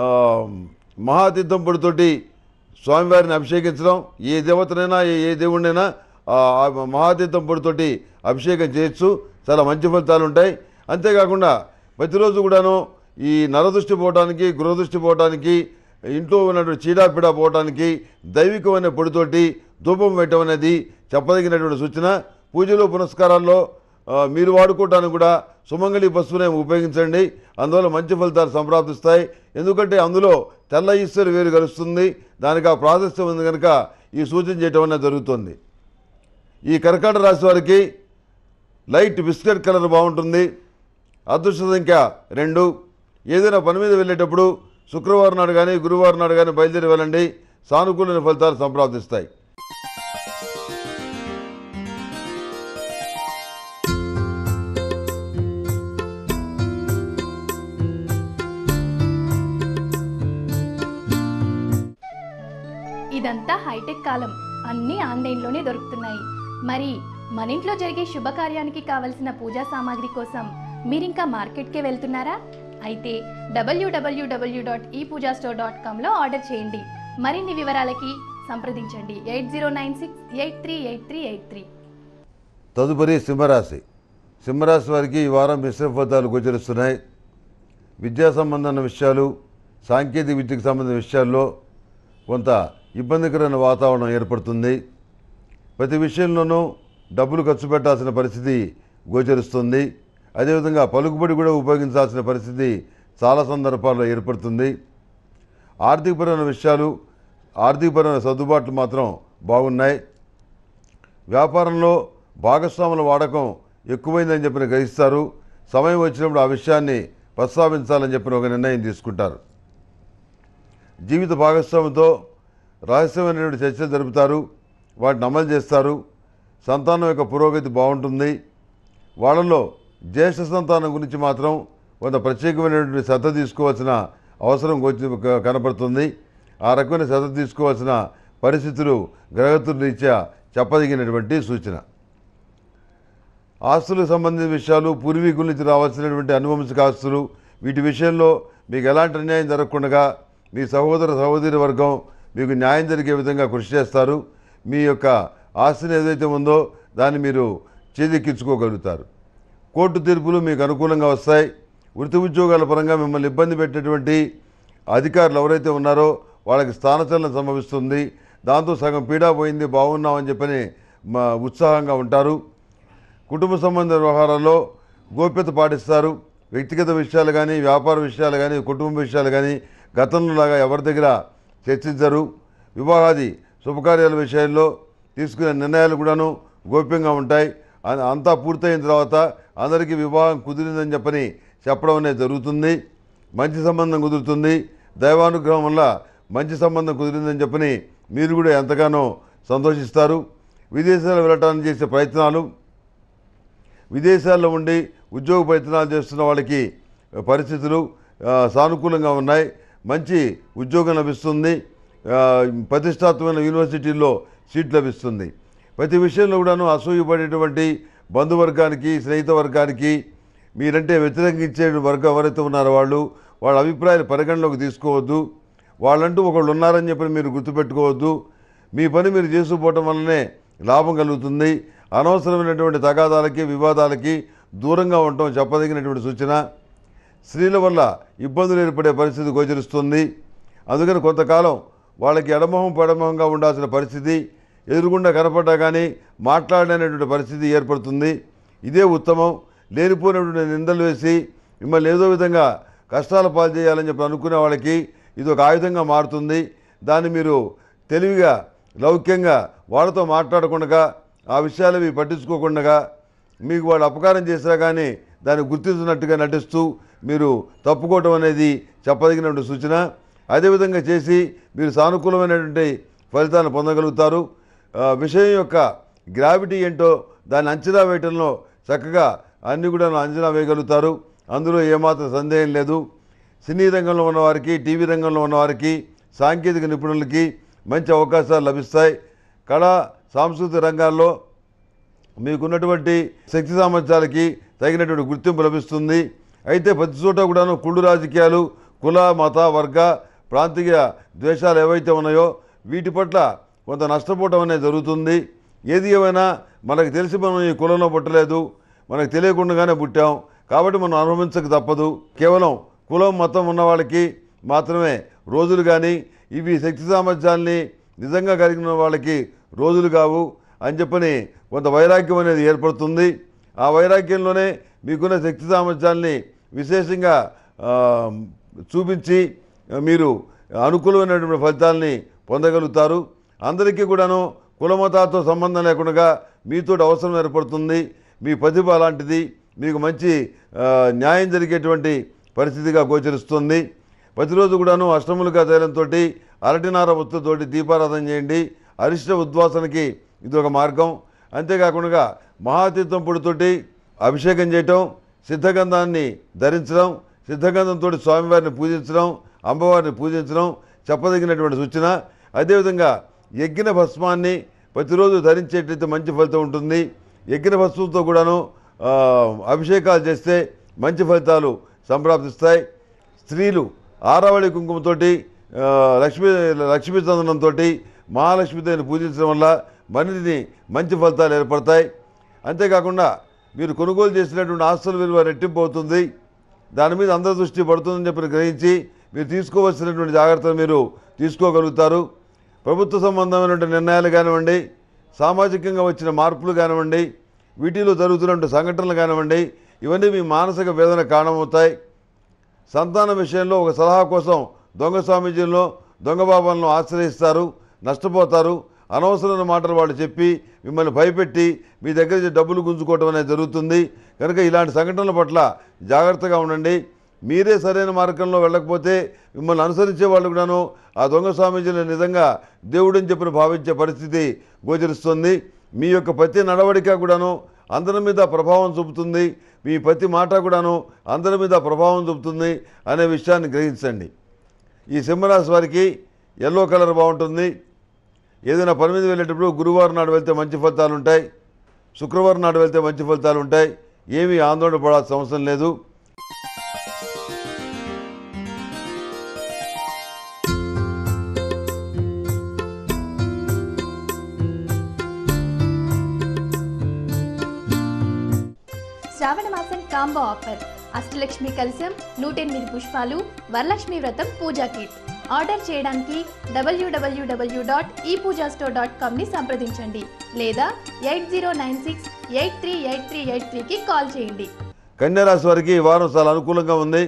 మహాతీర్థం పొడితోటి స్వామివారిని అభిషేకించడం ఏ దేవతనైనా ఏ ఏ దేవుడినైనా ఆ ఆ మహాతీర్థం పొడితోటి అభిషేకం చేయొచ్చు చాలా మంచి ఫలితాలు ఉంటాయి అంతేకాకుండా ప్రతిరోజు కూడాను ఈ నరదృష్టి పోవటానికి గృహదృష్టి పోవటానికి ఇంట్లో ఉన్నటువంటి చీడాపిడా పోవటానికి దైవికమైన పొడితోటి ధూపం పెట్టడం అనేది చెప్పదగినటువంటి సూచన పూజలు పునస్కారాల్లో ఆ, మీరు వాడుకోవటానికి కూడా సుమంగళి పసుపునే ఉపయోగించండి అందువల్ల మంచి ఫలితాలు సంప్రాప్తిస్తాయి ఎందుకంటే అందులో తెల్ల ఈశ్వరి వేరు కలుస్తుంది దానికి ఆ ప్రాశస్త్యం ఉంది కనుక ఈ సూచన చేయటం అనేది జరుగుతుంది ఈ కర్కాటక రాశి వారికి లైట్ బిస్కెట్ కలర్ బాగుంటుంది అదృష్ట సంఖ్య రెండు ఏదైనా పని మీద వెళ్ళేటప్పుడు శుక్రవారం నాడు కానీ గురువారం నాడు కానీ బయలుదేరి వెళ్ళండి సానుకూలమైన ఫలితాలు సంప్రాప్తిస్తాయి ఇదంతా హైటెక్ కాలం అన్నీ ఆన్లైన్లోనే దొరుకుతున్నాయి మరి మన ఇంట్లో జరిగే శుభకార్యానికి కావలసిన పూజా సామాగ్రి కోసం మీరింకా మార్కెట్కే వెళ్తున్నారా అయితే డబ్ల్యూడబ్ల్యూడబ్ల్యూ dot e puja store dot కామ్లో ఆర్డర్ చేయండి మరిన్ని వివరాలకి సంప్రదించండి eight zero nine six eight three eight three eight three తదుపరి సింహరాశి సింహరాశి వారికి ఈ వారం మిశ్రమ ఫలితాలు గోచరిస్తున్నాయి విద్యా సంబంధమైన విషయాలు సాంకేతిక విద్యకు సంబంధించిన విషయాల్లో కొంత ఇబ్బందికరమైన వాతావరణం ఏర్పడుతుంది ప్రతి విషయంలోనూ డబ్బులు ఖర్చు పెట్టాల్సిన పరిస్థితి గోచరిస్తుంది అదేవిధంగా పలుకుబడి కూడా ఉపయోగించాల్సిన పరిస్థితి చాలా సందర్భాల్లో ఏర్పడుతుంది ఆర్థికపరమైన విషయాలు ఆర్థికపరమైన సర్దుబాట్లు మాత్రం బాగున్నాయి వ్యాపారంలో భాగస్వాముల వాడకం ఎక్కువైందని చెప్పిన గ్రహిస్తారు సమయం వచ్చినప్పుడు ఆ విషయాన్ని ప్రస్తావించాలని చెప్పిన ఒక నిర్ణయం తీసుకుంటారు జీవిత భాగస్వామితో రహస్యమైనటువంటి చర్చలు జరుపుతారు వాటిని అమలు చేస్తారు సంతానం యొక్క పురోగతి బాగుంటుంది వాళ్ళలో జ్యేష్ఠ సంతానం గురించి మాత్రం కొంత ప్రత్యేకమైనటువంటి శ్రద్ధ తీసుకోవాల్సిన అవసరం వచ్చి కనపడుతుంది ఆ రకమైన శ్రద్ధ తీసుకోవాల్సిన పరిస్థితులు గ్రహతుల రీత్యా చెప్పదగినటువంటి సూచన ఆస్తులకు సంబంధించిన విషయాలు పూర్వీకుల నుంచి రావాల్సినటువంటి అనువంశిక ఆస్తులు వీటి విషయంలో మీకు ఎలాంటి అన్యాయం జరగకుండా మీ సహోదర సహోదరి వర్గం మీకు న్యాయం జరిగే విధంగా కృషి చేస్తారు మీ యొక్క ఆస్తిని ఏదైతే ఉందో దాన్ని మీరు చేజెక్కించుకోగలుగుతారు కోర్టు తీర్పులు మీకు అనుకూలంగా వస్తాయి వృత్తి ఉద్యోగాల పరంగా మిమ్మల్ని ఇబ్బంది పెట్టినటువంటి అధికారులు ఎవరైతే ఉన్నారో వాళ్ళకి స్థానచలనం సంభవిస్తుంది దాంతో సగం పీడా పోయింది బాగున్నామని చెప్పని మా ఉత్సాహంగా ఉంటారు కుటుంబ సంబంధ వ్యవహారాల్లో గోప్యత పాటిస్తారు వ్యక్తిగత విషయాలు కానీ వ్యాపార విషయాలు కానీ కుటుంబ విషయాలు కానీ గతంలో లాగా ఎవరి దగ్గర చర్చించరు వివాహాది శుభకార్యాల విషయాల్లో తీసుకునే నిర్ణయాలు కూడాను గోప్యంగా ఉంటాయి అ- అంతా పూర్తయిన తర్వాత అందరికీ వివాహం కుదిరిందని చెప్పని చెప్పడం అనేది జరుగుతుంది మంచి సంబంధం కుదురుతుంది దైవానుగ్రహం వల్ల మంచి సంబంధం కుదిరిందని చెప్పని మీరు కూడా ఎంతగానో సంతోషిస్తారు విదేశాలు వెళ్ళటానికి చేసే ప్రయత్నాలు విదేశాల్లో ఉండి ఉద్యోగ ప్రయత్నాలు చేస్తున్న వాళ్ళకి పరిస్థితులు ఆ, సానుకూలంగా ఉన్నాయి మంచి ఉద్యోగం లభిస్తుంది ఆ, ప్రతిష్టాత్మకమైన యూనివర్సిటీల్లో సీట్ లభిస్తుంది ప్రతి విషయంలో కూడాను అసూయపడేటువంటి బంధువర్గానికి స్నేహిత వర్గానికి మీరంటే వ్యతిరేకించే వర్గం ఎవరైతే ఉన్నారో వాళ్ళు వాళ్ళ అభిప్రాయాలు పరిగణలోకి తీసుకోవద్దు వాళ్ళంటూ ఒకళ్ళు ఉన్నారని చెప్పి మీరు గుర్తుపెట్టుకోవద్దు మీ పని మీరు చేసుకుపోవటం వల్లనే లాభం కలుగుతుంది అనవసరమైనటువంటి తగాదాలకి వివాదాలకి దూరంగా ఉండటం చెప్పదగినటువంటి సూచన స్త్రీల వల్ల ఇబ్బందులు ఏర్పడే పరిస్థితి గోచరిస్తుంది అందుకని కొంతకాలం వాళ్ళకి ఎడమొహం పడమొహంగా ఉండాల్సిన పరిస్థితి ఎదురుగుండా కనపడ్డా కానీ మాట్లాడలేనటువంటి పరిస్థితి ఏర్పడుతుంది ఇదే ఉత్తమం లేనిపోయినటువంటి నిందలు వేసి మిమ్మల్ని ఏదో విధంగా కష్టాల పాలు చేయాలని చెప్పి అనుకునే వాళ్ళకి ఇది ఒక ఆయుధంగా మారుతుంది దాన్ని మీరు తెలివిగా లౌక్యంగా వాళ్ళతో మాట్లాడకుండా ఆ విషయాలు అవి పట్టించుకోకుండా మీకు వాళ్ళు అపకారం చేసినా కానీ దాన్ని గుర్తించినట్టుగా నటిస్తూ మీరు తప్పుకోవటం అనేది చెప్పదగినటువంటి సూచన అదేవిధంగా చేసి మీరు సానుకూలమైనటువంటి ఫలితాలను పొందగలుగుతారు ఆ, విషయం యొక్క గ్రావిటీ ఏంటో దాన్ని అంచనా వేయటంలో చక్కగా అన్ని కూడా అంచనా వేయగలుగుతారు అందులో ఏమాత్రం సందేహం లేదు సినీ రంగంలో ఉన్నవారికి టీవీ రంగంలో ఉన్నవారికి సాంకేతిక నిపుణులకి మంచి అవకాశాలు లభిస్తాయి కళా సాంస్కృతిక రంగాల్లో మీకున్నటువంటి శక్తి సామర్థ్యాలకి తగినటువంటి గుర్తింపు లభిస్తుంది అయితే ప్రతి చోట కూడాను కుళ్ళు రాజకీయాలు కుల మత వర్గ ప్రాంతీయ ద్వేషాలు ఏవైతే ఉన్నాయో వీటి పట్ల కొంత నష్టపోవటం అనేది జరుగుతుంది ఏది ఏమైనా మనకు తెలిసి మనం ఈ కులంలో పుట్టలేదు మనకు తెలియకుండానే పుట్టాం కాబట్టి మనం అనుభవించక తప్పదు కేవలం కులం మతం ఉన్న వాళ్ళకి మాత్రమే రోజులు కానీ ఇవి శక్తి సామర్థ్యాల్ని నిజంగా కలిగిన వాళ్ళకి రోజులు కావు అని చెప్పని కొంత వైరాగ్యం అనేది ఏర్పడుతుంది ఆ వైరాగ్యంలోనే మీకున్న శక్తి సామర్థ్యాల్ని విశేషంగా ఆ, చూపించి మీరు అనుకూలమైనటువంటి ఫలితాల్ని పొందగలుగుతారు అందరికీ కూడాను కులమతాతో సంబంధం లేకుండా మీతో అవసరం ఏర్పడుతుంది మీ ప్రతిభ అలాంటిది మీకు మంచి ఆ, న్యాయం జరిగేటువంటి పరిస్థితిగా గోచరిస్తుంది ప్రతిరోజు కూడాను అష్టములుగా తైలంతో అరటినార ఒత్తుతోటి దీపారాధన చేయండి అరిష్ట ఉద్వాసనకి ఇది ఒక మార్గం అంతేకాకుండా మహాతీర్థం పొడితోటి అభిషేకం చేయటం సిద్ధగంధాన్ని ధరించడం సిద్ధగంధంతో స్వామివారిని పూజించడం అమ్మవారిని పూజించడం చెప్పదగినటువంటి సూచన అదేవిధంగా యజ్ఞ భస్మాన్ని ప్రతిరోజు ధరించేటైతే మంచి ఫలితం ఉంటుంది యజ్ఞ భస్మంతో కూడాను ఆ, అభిషేకాలు చేస్తే మంచి ఫలితాలు సంప్రాప్తిస్తాయి స్త్రీలు ఆరావళి కుంకుమతోటి ఆ, లక్ష్మీ లక్ష్మీ చందనంతో మహాలక్ష్మీదేవిని పూజించడం వల్ల మనిషిని మంచి ఫలితాలు ఏర్పడతాయి అంతేకాకుండా మీరు కొనుగోలు చేసినటువంటి ఆస్తుల విలువ రెట్టింపు అవుతుంది దాని మీద అందరి దృష్టి పడుతుందని చెప్పి గ్రహించి మీరు తీసుకోవాల్సినటువంటి జాగ్రత్తలు మీరు తీసుకోగలుగుతారు ప్రభుత్వ సంబంధమైనటువంటి నిర్ణయాలు కానివ్వండి సామాజికంగా వచ్చిన మార్పులు కానివ్వండి వీటిలో జరుగుతున్నటువంటి సంఘటనలు కానివ్వండి ఇవన్నీ మీ మానసిక వేదన కారణమవుతాయి సంతానం విషయంలో ఒక సలహా కోసం దొంగ స్వామీజీలను దొంగ బాబాలను ఆశ్రయిస్తారు నష్టపోతారు అనవసరమైన మాటలు వాళ్ళు చెప్పి మిమ్మల్ని భయపెట్టి మీ దగ్గర నుంచి డబ్బులు గుంజుకోవటం అనేది జరుగుతుంది కనుక ఇలాంటి సంఘటనల పట్ల జాగ్రత్తగా ఉండండి మీరే సరైన మార్గంలో వెళ్ళకపోతే మిమ్మల్ని అనుసరించే వాళ్ళు కూడాను ఆ దొంగ స్వామీజీని నిజంగా దేవుడని చెప్పిన భావించే పరిస్థితి గోచరిస్తుంది మీ యొక్క ప్రతి నడవడిక కూడాను అందరి మీద ప్రభావం చూపుతుంది మీ ప్రతి మాట కూడాను అందరి మీద ప్రభావం చూపుతుంది అనే విషయాన్ని గ్రహించండి ఈ సింహరాశి వారికి ఎల్లో కలర్ బాగుంటుంది ఏదైనా పని మీద వెళ్ళేటప్పుడు గురువారం నాడు వెళ్తే మంచి ఫలితాలు ఉంటాయి శుక్రవారం నాడు వెళ్తే మంచి ఫలితాలు ఉంటాయి ఏమీ ఆందోళన పడాల్సిన అవసరం లేదు శ్రావణ మాసం కాంబో ఆఫర్ అష్టలక్ష్మి కలశం నూట ఎనిమిది పుష్పాలు వరలక్ష్మి వ్రతం పూజా కిట్ ఆర్డర్ చేయడానికి డబ్ల్యూడబ్ల్యూడబ్ల్యూ dot e puja store dot కామ్ని సంప్రదించండి లేదా eight zero nine six eight three eight three eight త్రీకి కాల్ చేయండి కన్యారాశి వారికి ఈ వారం చాలా అనుకూలంగా ఉంది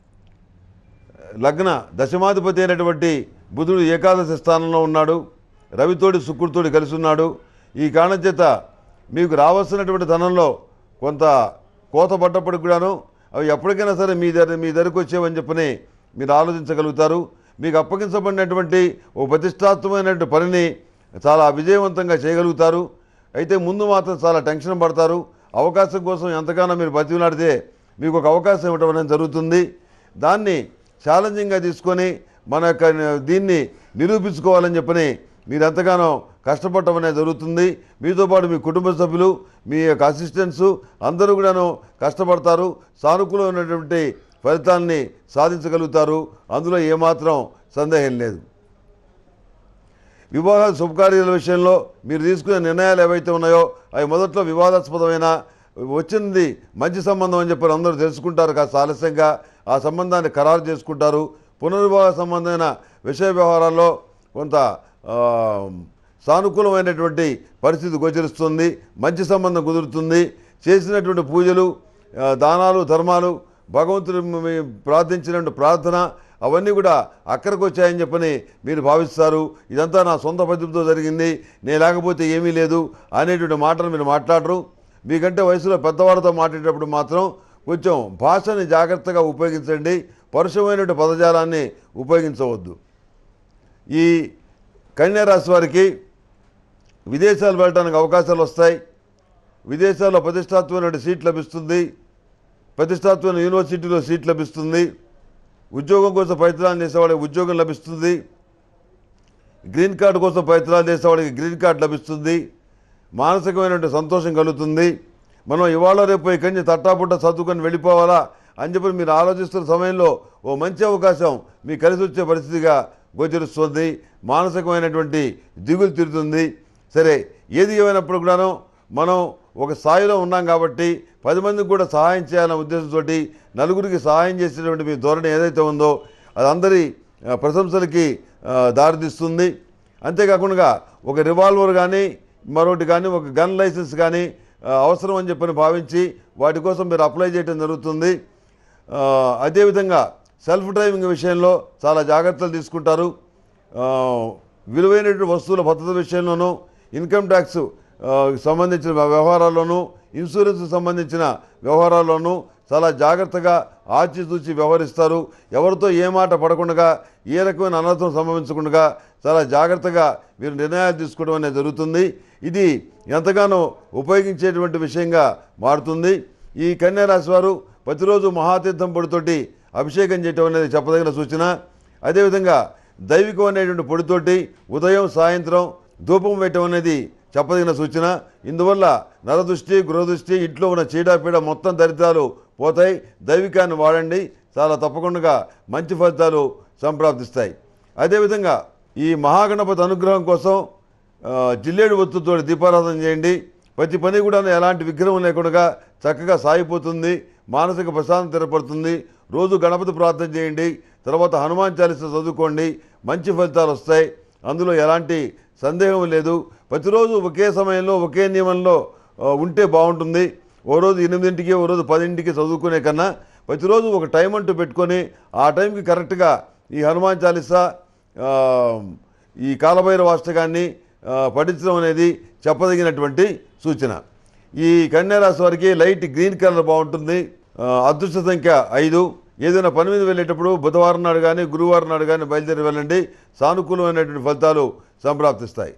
లగ్న దశమాధిపతి అయినటువంటి బుధుడు ఏకాదశి స్థానంలో ఉన్నాడు రవితోడి శుక్రుడితోడి కలిసి ఉన్నాడు ఈ కారణం చేత మీకు రావాల్సినటువంటి ధనంలో కొంత కోత పడ్డప్పటికి కూడాను అవి ఎప్పటికైనా సరే మీ దగ్గర మీ దగ్గరకు వచ్చేవని చెప్పని మీరు ఆలోచించగలుగుతారు మీకు అప్పగించబడినటువంటి ఓ ప్రతిష్టాత్మకమైనటువంటి పనిని చాలా విజయవంతంగా చేయగలుగుతారు అయితే ముందు మాత్రం చాలా టెన్షన్ పడతారు అవకాశం కోసం ఎంతగానో మీరు బతిలాడితే మీకు ఒక అవకాశం ఇవ్వడం అనేది జరుగుతుంది దాన్ని ఛాలెంజింగ్గా తీసుకొని మన యొక్క దీన్ని నిరూపించుకోవాలని చెప్పని మీరు ఎంతగానో కష్టపడటం అనేది జరుగుతుంది మీతో పాటు మీ కుటుంబ సభ్యులు మీ యొక్క అసిస్టెంట్స్ అందరూ కూడాను కష్టపడతారు సానుకూలమైనటువంటి ఫలితాన్ని సాధించగలుగుతారు అందులో ఏమాత్రం సందేహం లేదు వివాహ శుభకార్యాల విషయంలో మీరు తీసుకునే నిర్ణయాలు ఏవైతే ఉన్నాయో అవి మొదట్లో వివాదాస్పదమైన వచ్చింది మంచి సంబంధం అని చెప్పి అందరూ తెలుసుకుంటారు కాస్త ఆలస్యంగా ఆ సంబంధాన్ని ఖరారు చేసుకుంటారు పునర్వివాహ సంబంధమైన విషయ వ్యవహారాల్లో కొంత ఆ, సానుకూలమైనటువంటి పరిస్థితి గోచరిస్తుంది మంచి సంబంధం కుదురుతుంది చేసినటువంటి పూజలు ఆ, దానాలు ధర్మాలు భగవంతుడు మీ ప్రార్థించినటువంటి ప్రార్థన అవన్నీ కూడా అక్కడికి వచ్చాయని చెప్పని మీరు భావిస్తారు ఇదంతా నా సొంత పద్ధతితో జరిగింది నేను లేకపోతే ఏమీ లేదు అనేటువంటి మాటలు మీరు మాట్లాడరు మీకంటే వయసులో పెద్దవారితో మాట్లాడేటప్పుడు మాత్రం కొంచెం భాషని జాగ్రత్తగా ఉపయోగించండి పరుషమైనటువంటి పదజాలాన్ని ఉపయోగించవద్దు ఈ కన్యా రాశి వారికి విదేశాలు వెళ్ళడానికి అవకాశాలు వస్తాయి విదేశాల్లో ప్రతిష్టాత్మకమైన సీట్ లభిస్తుంది ప్రతిష్టాత్మక యూనివర్సిటీలో సీట్ లభిస్తుంది ఉద్యోగం కోసం ప్రయత్నాలు చేసేవాడికి ఉద్యోగం లభిస్తుంది గ్రీన్ కార్డు కోసం ప్రయత్నాలు చేసేవాడికి గ్రీన్ కార్డు లభిస్తుంది మానసికమైనటువంటి సంతోషం కలుగుతుంది మనం ఇవాళ రేపు ఇక్కడి నుంచి తట్టాపుట్ట చదువుకొని వెళ్ళిపోవాలా అని చెప్పి మీరు ఆలోచిస్తున్న సమయంలో ఓ మంచి అవకాశం మీకు కలిసి వచ్చే పరిస్థితిగా గోచరిస్తుంది మానసికమైనటువంటి దిగులు తీరుతుంది సరే ఏది ఏమైనప్పుడు కూడాను మనం ఒక స్థాయిలో ఉన్నాం కాబట్టి పది మందికి కూడా సహాయం చేయాలనే ఉద్దేశంతో నలుగురికి సహాయం చేసేటువంటి మీ ధోరణి ఏదైతే ఉందో అది అందరి ఆ, ప్రశంసలకి ఆ, దారితీస్తుంది అంతేకాకుండా ఒక రివాల్వర్ కానీ మరొకటి కానీ ఒక గన్ లైసెన్స్ కానీ ఆ, అవసరం అని చెప్పని భావించి వాటి కోసం మీరు అప్లై చేయడం జరుగుతుంది ఆ, అదేవిధంగా సెల్ఫ్ డ్రైవింగ్ విషయంలో చాలా జాగ్రత్తలు తీసుకుంటారు ఆ, విలువైనటువంటి వస్తువుల భద్రత విషయంలోనూ ఇన్కమ్ ట్యాక్స్ ఆ, సంబంధించిన వ్యవహారాల్లోనూ ఇన్సూరెన్స్ సంబంధించిన వ్యవహారాల్లోనూ చాలా జాగ్రత్తగా ఆచితూచి వ్యవహరిస్తారు ఎవరితో ఏ మాట పడకుండా ఏ రకమైన అనర్థం సంభవించకుండా చాలా జాగ్రత్తగా మీరు నిర్ణయాలు తీసుకోవడం అనేది జరుగుతుంది ఇది ఎంతగానో ఉపయోగించేటువంటి విషయంగా మారుతుంది ఈ కన్యా రాశి వారు ప్రతిరోజు మహాతీర్థం పొడితోటి అభిషేకం చేయటం అనేది చెప్పదగిన సూచన అదేవిధంగా దైవికం అనేటువంటి పొడితోటి ఉదయం సాయంత్రం ధూపం వేయటం అనేది చెప్పదగిన సూచన ఇందువల్ల నరదృష్టి గృహదృష్టి ఇంట్లో ఉన్న చీడాపీడ మొత్తం దరిద్రాలు పోతాయి దైవికాన్ని వాడండి చాలా తప్పకుండా మంచి ఫలితాలు సంప్రాప్తిస్తాయి అదేవిధంగా ఈ మహాగణపతి అనుగ్రహం కోసం ఆ, జిల్లేడు ఒత్తుతో దీపారాధన చేయండి ప్రతి పని కూడా ఎలాంటి విగ్రహం లేకుండా చక్కగా సాగిపోతుంది మానసిక ప్రశాంతత ఏర్పడుతుంది రోజు గణపతి ప్రార్థన చేయండి తర్వాత హనుమాన్ చాలీస చదువుకోండి మంచి ఫలితాలు వస్తాయి అందులో ఎలాంటి సందేహం లేదు ప్రతిరోజు ఒకే సమయంలో ఒకే నియమంలో ఆ, ఉంటే బాగుంటుంది ఓ రోజు ఎనిమిదింటికి ఓ రోజు పదింటికి చదువుకునే కన్నా ప్రతిరోజు ఒక టైం అంటూ పెట్టుకొని ఆ టైంకి కరెక్ట్గా ఈ హనుమాన్ చాలీసా ఆ, ఈ కాలభైరవ అష్టకాన్ని ఆ, పఠించడం అనేది చెప్పదగినటువంటి సూచన ఈ కన్యారాశి వారికి లైట్ గ్రీన్ కలర్ బాగుంటుంది ఆ, అదృష్ట సంఖ్య ఐదు ఏదైనా పని మీద వెళ్ళేటప్పుడు బుధవారం నాడు కానీ గురువారం నాడు కానీ బయలుదేరి వెళ్ళండి సానుకూలమైనటువంటి ఫలితాలు సంప్రాప్తిస్తాయి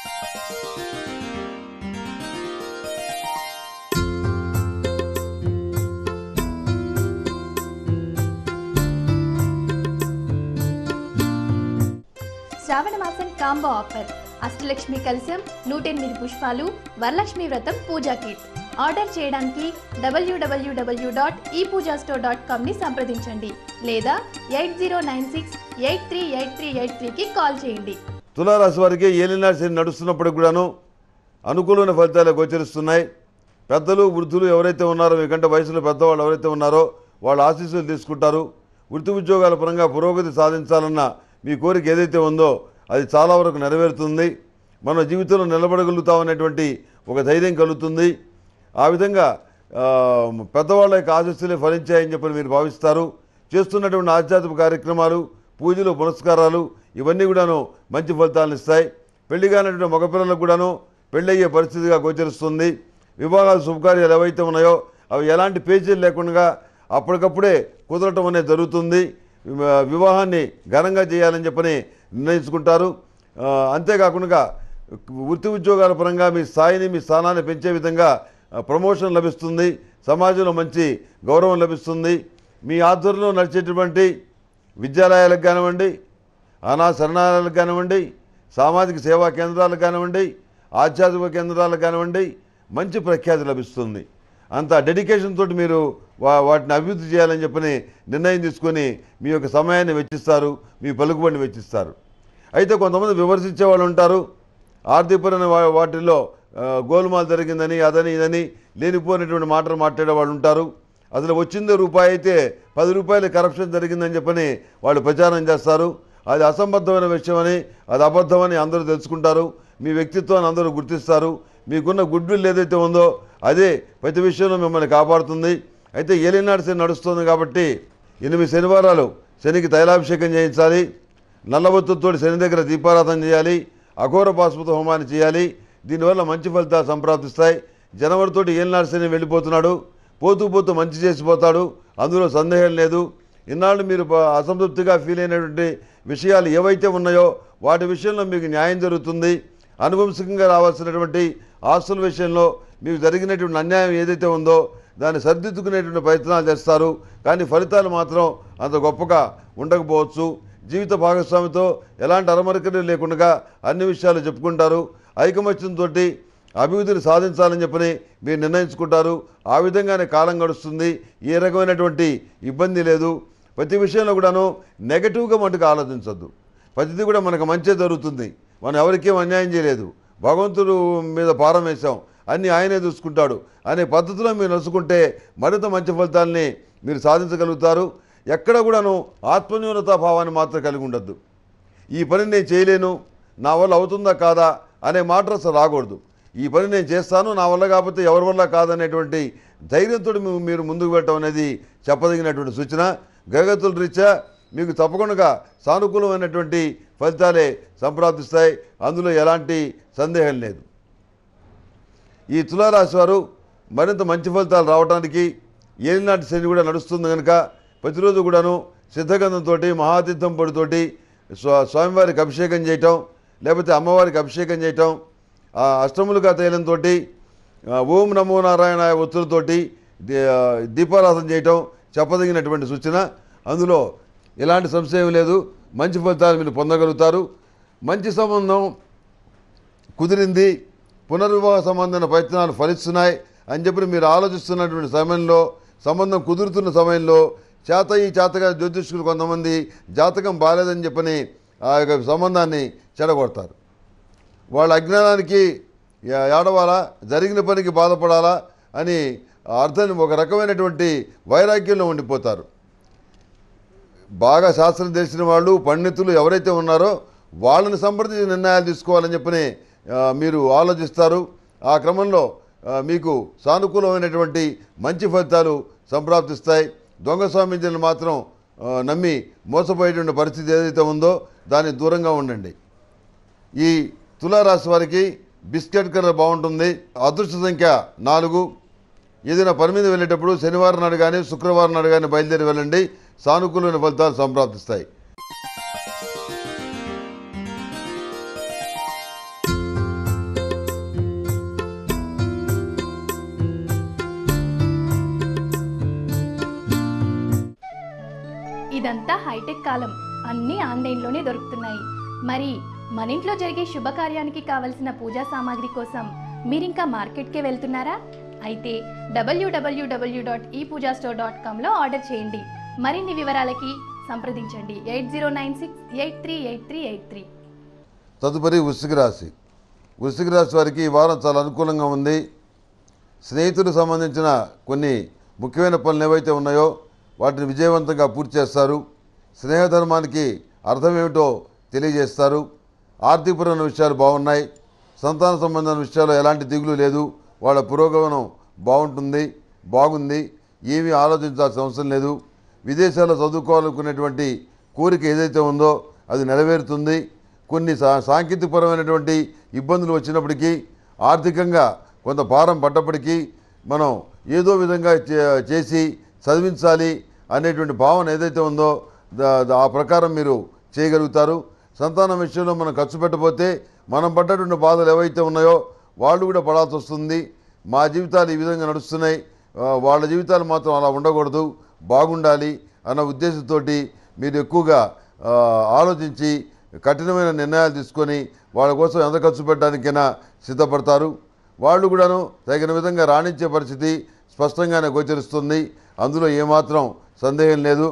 శ్రావణ మాసం కాంబో ఆఫర్ అష్టలక్ష్మి కలశం నూట ఎనిమిది పుష్పాలు వరలక్ష్మి వ్రతం పూజా కిట్ ఆర్డర్ చేయడానికి డబ్ల్యూడబ్ల్యూడబ్ల్యూ dot e puja store dot కామ్ని సంప్రదించండి లేదా eight zero nine six eight three eight three eight త్రీకి కాల్ చేయండి తులారాశి వారికి ఏలినాడు శని నడుస్తున్నప్పుడు కూడాను అనుకూలమైన ఫలితాలు గోచరిస్తున్నాయి పెద్దలు వృద్ధులు ఎవరైతే ఉన్నారో మీకంటే వయసులో పెద్దవాళ్ళు ఎవరైతే ఉన్నారో వాళ్ళ ఆశీస్సులు తీసుకుంటారు వృత్తి ఉద్యోగాల పరంగా పురోగతి సాధించాలన్న మీ కోరిక ఏదైతే ఉందో అది చాలా వరకు నెరవేరుతుంది మన జీవితంలో నిలబడగలుగుతామనేటువంటి ఒక ధైర్యం కలుగుతుంది ఆ విధంగా ఆ, పెద్దవాళ్ళ యొక్క ఆశస్సులే ఫలించాయని చెప్పి మీరు భావిస్తారు చేస్తున్నటువంటి ఆధ్యాత్మిక కార్యక్రమాలు పూజలు పునస్కారాలు ఇవన్నీ కూడాను మంచి ఫలితాలను ఇస్తాయి పెళ్లి కానటువంటి మగపిల్లలకు కూడాను పెళ్ళయ్యే పరిస్థితిగా గోచరిస్తుంది వివాహాలు శుభకార్యాలు ఏవైతే ఉన్నాయో అవి ఎలాంటి పేచీలు లేకుండా అప్పటికప్పుడే కుదరటం అనేది జరుగుతుంది వివా- వివాహాన్ని ఘనంగా చేయాలని చెప్పని నిర్ణయించుకుంటారు ఆ, అంతేకాకుండా వృత్తి ఉద్యోగాల పరంగా మీ స్థాయిని మీ స్థానాన్ని పెంచే విధంగా ఆ, ప్రమోషన్ లభిస్తుంది సమాజంలో మంచి గౌరవం లభిస్తుంది మీ ఆధ్వర్యంలో నడిచేటువంటి విద్యాలయాలకు కానివ్వండి అనా శరణాలయాలకు కానివ్వండి సామాజిక సేవా కేంద్రాలకు కానివ్వండి ఆధ్యాత్మిక కేంద్రాలకు కానివ్వండి మంచి ప్రఖ్యాతి లభిస్తుంది అంత డెడికేషన్ తోటి మీరు వా వాటిని అభివృద్ధి చేయాలని చెప్పని నిర్ణయం తీసుకొని మీ యొక్క సమయాన్ని వెచ్చిస్తారు మీ పలుకుబడిని వెచ్చిస్తారు అయితే కొంతమంది విమర్శించే వాళ్ళు ఉంటారు ఆర్థికపరమైన వా- వాటిల్లో ఆ, గోల్మాల్ జరిగిందని అదని ఇదని లేనిపోయినటువంటి మాటలు మాట్లాడే వాళ్ళు ఉంటారు అసలు వచ్చిందే రూపాయి అయితే పది రూపాయలు కరప్షన్ జరిగిందని చెప్పని వాళ్ళు ప్రచారం చేస్తారు అది అసంబద్ధమైన విషయమని అది అబద్ధమని అందరూ తెలుసుకుంటారు మీ వ్యక్తిత్వాన్ని అందరూ గుర్తిస్తారు మీకున్న గుడ్ విల్ ఏదైతే ఉందో అదే ప్రతి విషయంలో మిమ్మల్ని కాపాడుతుంది అయితే ఏలినాడు శని నడుస్తుంది కాబట్టి ఎనిమిది శనివారాలు శనికి తైలాభిషేకం చేయించాలి నల్లబొత్తుతో శని దగ్గర దీపారాధన చేయాలి అఘోర పాశుపత హోమాన్ని చేయాలి దీనివల్ల మంచి ఫలితాలు సంప్రాప్తిస్తాయి జనవరితోటి ఏలినాడు శని వెళ్ళిపోతున్నాడు పోతూ పోతూ మంచి చేసిపోతాడు అందులో సందేహం లేదు ఇన్నాళ్ళు మీరు బ- అసంతృప్తిగా ఫీల్ అయినటువంటి విషయాలు ఏవైతే ఉన్నాయో వాటి విషయంలో మీకు న్యాయం జరుగుతుంది అనువంశికంగా రావాల్సినటువంటి ఆస్తుల విషయంలో మీకు జరిగినటువంటి అన్యాయం ఏదైతే ఉందో దాన్ని సరిదిద్దుకునేటువంటి ప్రయత్నాలు చేస్తారు కానీ ఫలితాలు మాత్రం అంత గొప్పగా ఉండకపోవచ్చు జీవిత భాగస్వామితో ఎలాంటి అరమరికలు లేకుండా అన్ని విషయాలు చెప్పుకుంటారు ఐకమత్యంతో అభివృద్ధిని సాధించాలని చెప్పని మీరు నిర్ణయించుకుంటారు ఆ విధంగానే కాలం గడుస్తుంది ఏ రకమైనటువంటి ఇబ్బంది లేదు ప్రతి విషయంలో కూడాను నెగటివ్గా మటుకు ఆలోచించద్దు ప్రతిదీ కూడా మనకు మంచే జరుగుతుంది మనం ఎవరికేం అన్యాయం చేయలేదు భగవంతుడు మీద భారం వేశాం అన్నీ ఆయనే చూసుకుంటాడు అనే పద్ధతిలో మీరు నడుచుకుంటే మరింత మంచి ఫలితాలని మీరు సాధించగలుగుతారు ఎక్కడ కూడాను ఆత్మన్యూనతా భావాన్ని మాత్రం కలిగి ఉండద్దు ఈ పని నేను చేయలేను నా వల్ల అవుతుందా కాదా అనే మాట అసలు రాకూడదు ఈ పని నేను చేస్తాను నా వల్ల కాకపోతే ఎవరి వల్ల కాదనేటువంటి ధైర్యంతో మీ- మీరు ముందుకు వెళ్ళటం అనేది చెప్పదగినటువంటి సూచన గ్రహగతుల రీత్యా మీకు తప్పకుండా సానుకూలమైనటువంటి ఫలితాలే సంప్రాప్తిస్తాయి అందులో ఎలాంటి సందేహం లేదు ఈ తులారాశి వారు మరింత మంచి ఫలితాలు రావడానికి ఏలినాటి శని కూడా నడుస్తుంది కనుక ప్రతిరోజు కూడాను సిద్ధగంధంతో మహాతీర్థం పొడితోటి స్వా స్వామివారికి అభిషేకం చేయటం లేకపోతే అమ్మవారికి అభిషేకం చేయటం ఆ అష్టములుగా తైలంతో ఓం నమో నారాయణ ఒత్తులతోటి దీ- ఆ, దీపారాధన చేయటం చెప్పదగినటువంటి సూచన అందులో ఎలాంటి సంశయం లేదు మంచి ఫలితాలు మీరు పొందగలుగుతారు మంచి సంబంధం కుదిరింది పునర్వివాహ సంబంధమైన ప్రయత్నాలు ఫలిస్తున్నాయి అని చెప్పి మీరు ఆలోచిస్తున్నటువంటి సమయంలో సంబంధం కుదురుతున్న సమయంలో చేత ఈ చేతగా జ్యోతిష్కులు కొంతమంది జాతకం బాలేదని చెప్పని ఆ యొక్క సంబంధాన్ని చెడగొడతారు వాళ్ళ అజ్ఞానానికి ఏ- ఏడవాలా జరిగిన పనికి బాధపడాలా అని అర్థం ఒక రకమైనటువంటి వైరాగ్యంలో ఉండిపోతారు బాగా శాస్త్రం తెలిసిన వాళ్ళు పండితులు ఎవరైతే ఉన్నారో వాళ్ళని సంప్రదించి నిర్ణయాలు తీసుకోవాలని చెప్పని ఆ, మీరు ఆలోచిస్తారు ఆ క్రమంలో ఆ, మీకు సానుకూలమైనటువంటి మంచి ఫలితాలు సంప్రాప్తిస్తాయి దొంగ స్వామీజీలను మాత్రం ఆ, నమ్మి మోసపోయేటువంటి పరిస్థితి ఏదైతే ఉందో దానికి దూరంగా ఉండండి ఈ తులారాశి వారికి బిస్కెట్ కలర్ బాగుంటుంది అదృష్ట సంఖ్య నాలుగు ఏదైనా పని మీద వెళ్ళేటప్పుడు శనివారం నాడు కానీ శుక్రవారం నాడు కానీ బయలుదేరి వెళ్ళండి సానుకూలమైన ఫలితాలు సంప్రాప్తిస్తాయి ఇదంతా హైటెక్ కాలం అన్నీ ఆన్లైన్లోనే దొరుకుతున్నాయి మరి మన ఇంట్లో జరిగే శుభకార్యానికి కావలసిన పూజా సామాగ్రి కోసం మీరింకా మార్కెట్కే వెళ్తున్నారా అయితే డబ్ల్యూడబ్ల్యూడబ్ల్యూ dot e puja store dot కామ్లో ఆర్డర్ చేయండి మరిన్ని వివరాలకి సంప్రదించండి eight zero nine six eight three eight three eight three తదుపరి వృశ్చిక రాశి వృశ్చిక రాశి వారికి ఈ వారం చాలా అనుకూలంగా ఉంది స్నేహితులకు సంబంధించిన కొన్ని ముఖ్యమైన పనులు ఏవైతే ఉన్నాయో వాటిని విజయవంతంగా పూర్తి చేస్తారు స్నేహధర్మానికి అర్థం ఏమిటో తెలియజేస్తారు ఆర్థికపరమైన విషయాలు బాగున్నాయి సంతాన సంబంధమైన విషయాల్లో ఎలాంటి దిగులు లేదు వాళ్ళ పురోగమనం బాగుంటుంది బాగుంది ఏమీ ఆలోచించాల్సిన అవసరం లేదు విదేశాల్లో చదువుకోవాలనుకునేటువంటి కోరిక ఏదైతే ఉందో అది నెరవేరుతుంది కొన్ని సా సాంకేతికపరమైనటువంటి ఇబ్బందులు వచ్చినప్పటికీ ఆర్థికంగా కొంత భారం పడ్డప్పటికీ మనం ఏదో విధంగా చే- చేసి చదివించాలి అనేటువంటి భావన ఏదైతే ఉందో దా- దా- ఆ ప్రకారం మీరు చేయగలుగుతారు సంతానం విషయంలో మనం ఖర్చు పెట్టకపోతే మనం పడ్డటువంటి బాధలు ఏవైతే ఉన్నాయో వాళ్ళు కూడా పడాల్సి వస్తుంది మా జీవితాలు ఈ విధంగా నడుస్తున్నాయి ఆ, వాళ్ళ జీవితాలు మాత్రం అలా ఉండకూడదు బాగుండాలి అన్న ఉద్దేశంతో మీరు ఎక్కువగా ఆ, ఆలోచించి కఠినమైన నిర్ణయాలు తీసుకొని వాళ్ళ కోసం ఎంత ఖర్చు పెట్టడానికైనా సిద్ధపడతారు వాళ్ళు కూడాను తగిన విధంగా రాణించే పరిస్థితి స్పష్టంగానే గోచరిస్తుంది అందులో ఏమాత్రం సందేహం లేదు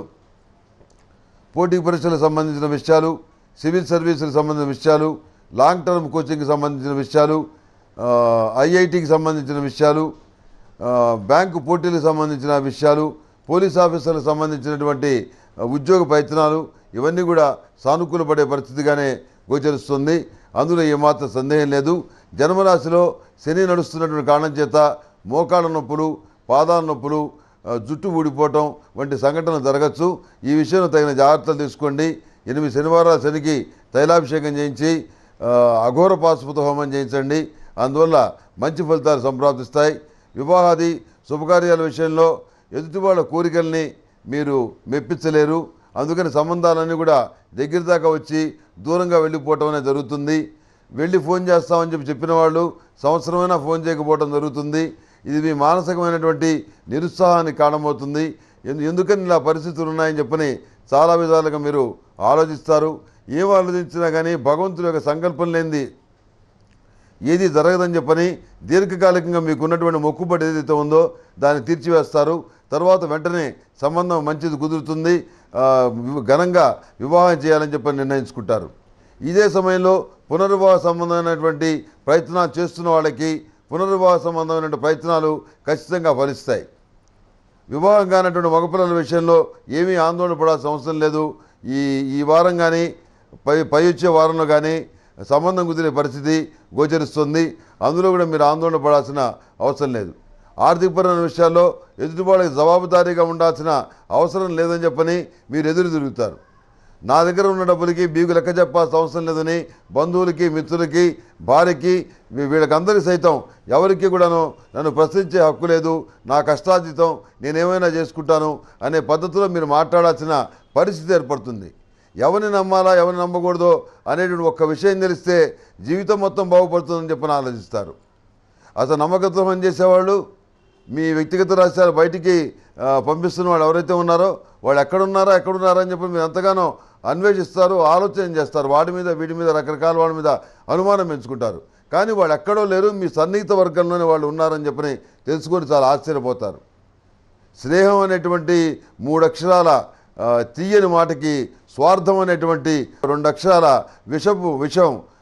పోటీ పరీక్షలకు సంబంధించిన విషయాలు సివిల్ సర్వీసులకు సంబంధించిన విషయాలు లాంగ్ టర్మ్ కోచింగ్కి సంబంధించిన విషయాలు ఆ, ఐఐటికి సంబంధించిన విషయాలు ఆ, బ్యాంకు పోటీలకు సంబంధించిన విషయాలు పోలీస్ ఆఫీసర్లకు సంబంధించినటువంటి ఆ, ఉద్యోగ ప్రయత్నాలు ఇవన్నీ కూడా సానుకూలపడే పరిస్థితిగానే గోచరిస్తుంది అందులో ఏమాత్రం సందేహం లేదు జన్మరాశిలో శని నడుస్తున్నటువంటి కారణం చేత మోకాళ్ళ నొప్పులు పాదాల నొప్పులు ఆ, జుట్టు ఊడిపోవటం వంటి సంఘటనలు జరగచ్చు ఈ విషయంలో తగిన జాగ్రత్తలు తీసుకోండి ఎనిమిది శనివారాల శనికి తైలాభిషేకం చేయించి ఆ, అఘోర పాశుపత హోమం చేయించండి అందువల్ల మంచి ఫలితాలు సంప్రాప్తిస్తాయి వివాహాది శుభకార్యాల విషయంలో ఎదుటి వాళ్ళ కోరికల్ని మీరు మెప్పించలేరు అందుకని సంబంధాలన్నీ కూడా దగ్గర దాకా వచ్చి దూరంగా వెళ్ళిపోవటం అనేది జరుగుతుంది వెళ్ళి ఫోన్ చేస్తామని చెప్పి చెప్పిన వాళ్ళు సంవత్సరమైనా ఫోన్ చేయకపోవడం జరుగుతుంది ఇది మీ మానసికమైనటువంటి నిరుత్సాహానికి కారణమవుతుంది ఎందు- ఎందుకని ఇలా పరిస్థితులు ఉన్నాయని చెప్పని చాలా విధాలుగా మీరు ఆలోచిస్తారు ఏం ఆలోచించినా కానీ భగవంతుడి యొక్క సంకల్పం లేనిది ఏది జరగదని చెప్పని దీర్ఘకాలికంగా మీకు ఉన్నటువంటి మొక్కుబడి ఏదైతే ఉందో దాన్ని తీర్చివేస్తారు తర్వాత వెంటనే సంబంధం మంచిది కుదురుతుంది ఆ, వి- ఘనంగా వివాహం చేయాలని చెప్పని నిర్ణయించుకుంటారు ఇదే సమయంలో పునర్వివాహ సంబంధమైనటువంటి ప్రయత్నాలు చేస్తున్న వాళ్ళకి పునర్వివాహ సంబంధమైన ప్రయత్నాలు ఖచ్చితంగా ఫలిస్తాయి వివాహం కానటువంటి మగపిల్లల విషయంలో ఏమీ ఆందోళన పడాల్సిన అవసరం లేదు ఈ ఈ వారం కానీ పై పై వచ్చే వారంలో కానీ సంబంధం కుదిరే పరిస్థితి గోచరిస్తుంది అందులో కూడా మీరు ఆందోళన పడాల్సిన అవసరం లేదు ఆర్థికపరమైన విషయాల్లో ఎదుటి వాళ్ళకి జవాబుదారీగా ఉండాల్సిన అవసరం లేదని చెప్పని మీరు ఎదురు తిరుగుతారు నా దగ్గర ఉన్న డబ్బులకి మీకు లెక్క చెప్పాల్సిన అవసరం లేదని బంధువులకి మిత్రులకి భార్యకి వీ- వీళ్ళకందరికీ సైతం ఎవరికి కూడాను నన్ను ప్రశ్నించే హక్కు లేదు నా కష్టార్జితం నేనేమైనా చేసుకుంటాను అనే పద్ధతిలో మీరు మాట్లాడాల్సిన పరిస్థితి ఏర్పడుతుంది ఎవరిని నమ్మాలా ఎవరిని నమ్మకూడదో అనేటువంటి ఒక్క విషయం తెలిస్తే జీవితం మొత్తం బాగుపడుతుందని చెప్పని ఆలోచిస్తారు అసలు నమ్మకత్వం చేసేవాళ్ళు మీ వ్యక్తిగత రహస్యాలు బయటికి ఆ, పంపిస్తున్న వాళ్ళు ఎవరైతే ఉన్నారో వాళ్ళు ఎక్కడున్నారా ఎక్కడున్నారా అని చెప్పి మీరు ఎంతగానో అన్వేషిస్తారు ఆలోచన చేస్తారు వాడి మీద వీడి మీద రకరకాల వాళ్ళ మీద అనుమానం పెంచుకుంటారు కానీ వాళ్ళు ఎక్కడో లేరు మీ సన్నిహిత వర్గంలోనే వాళ్ళు ఉన్నారని చెప్పని తెలుసుకొని చాలా ఆశ్చర్యపోతారు స్నేహం అనేటువంటి మూడు అక్షరాల ఆ, తీయని మాటకి స్వార్థం అనేటువంటి రెండు అక్షరాల విషపు విషం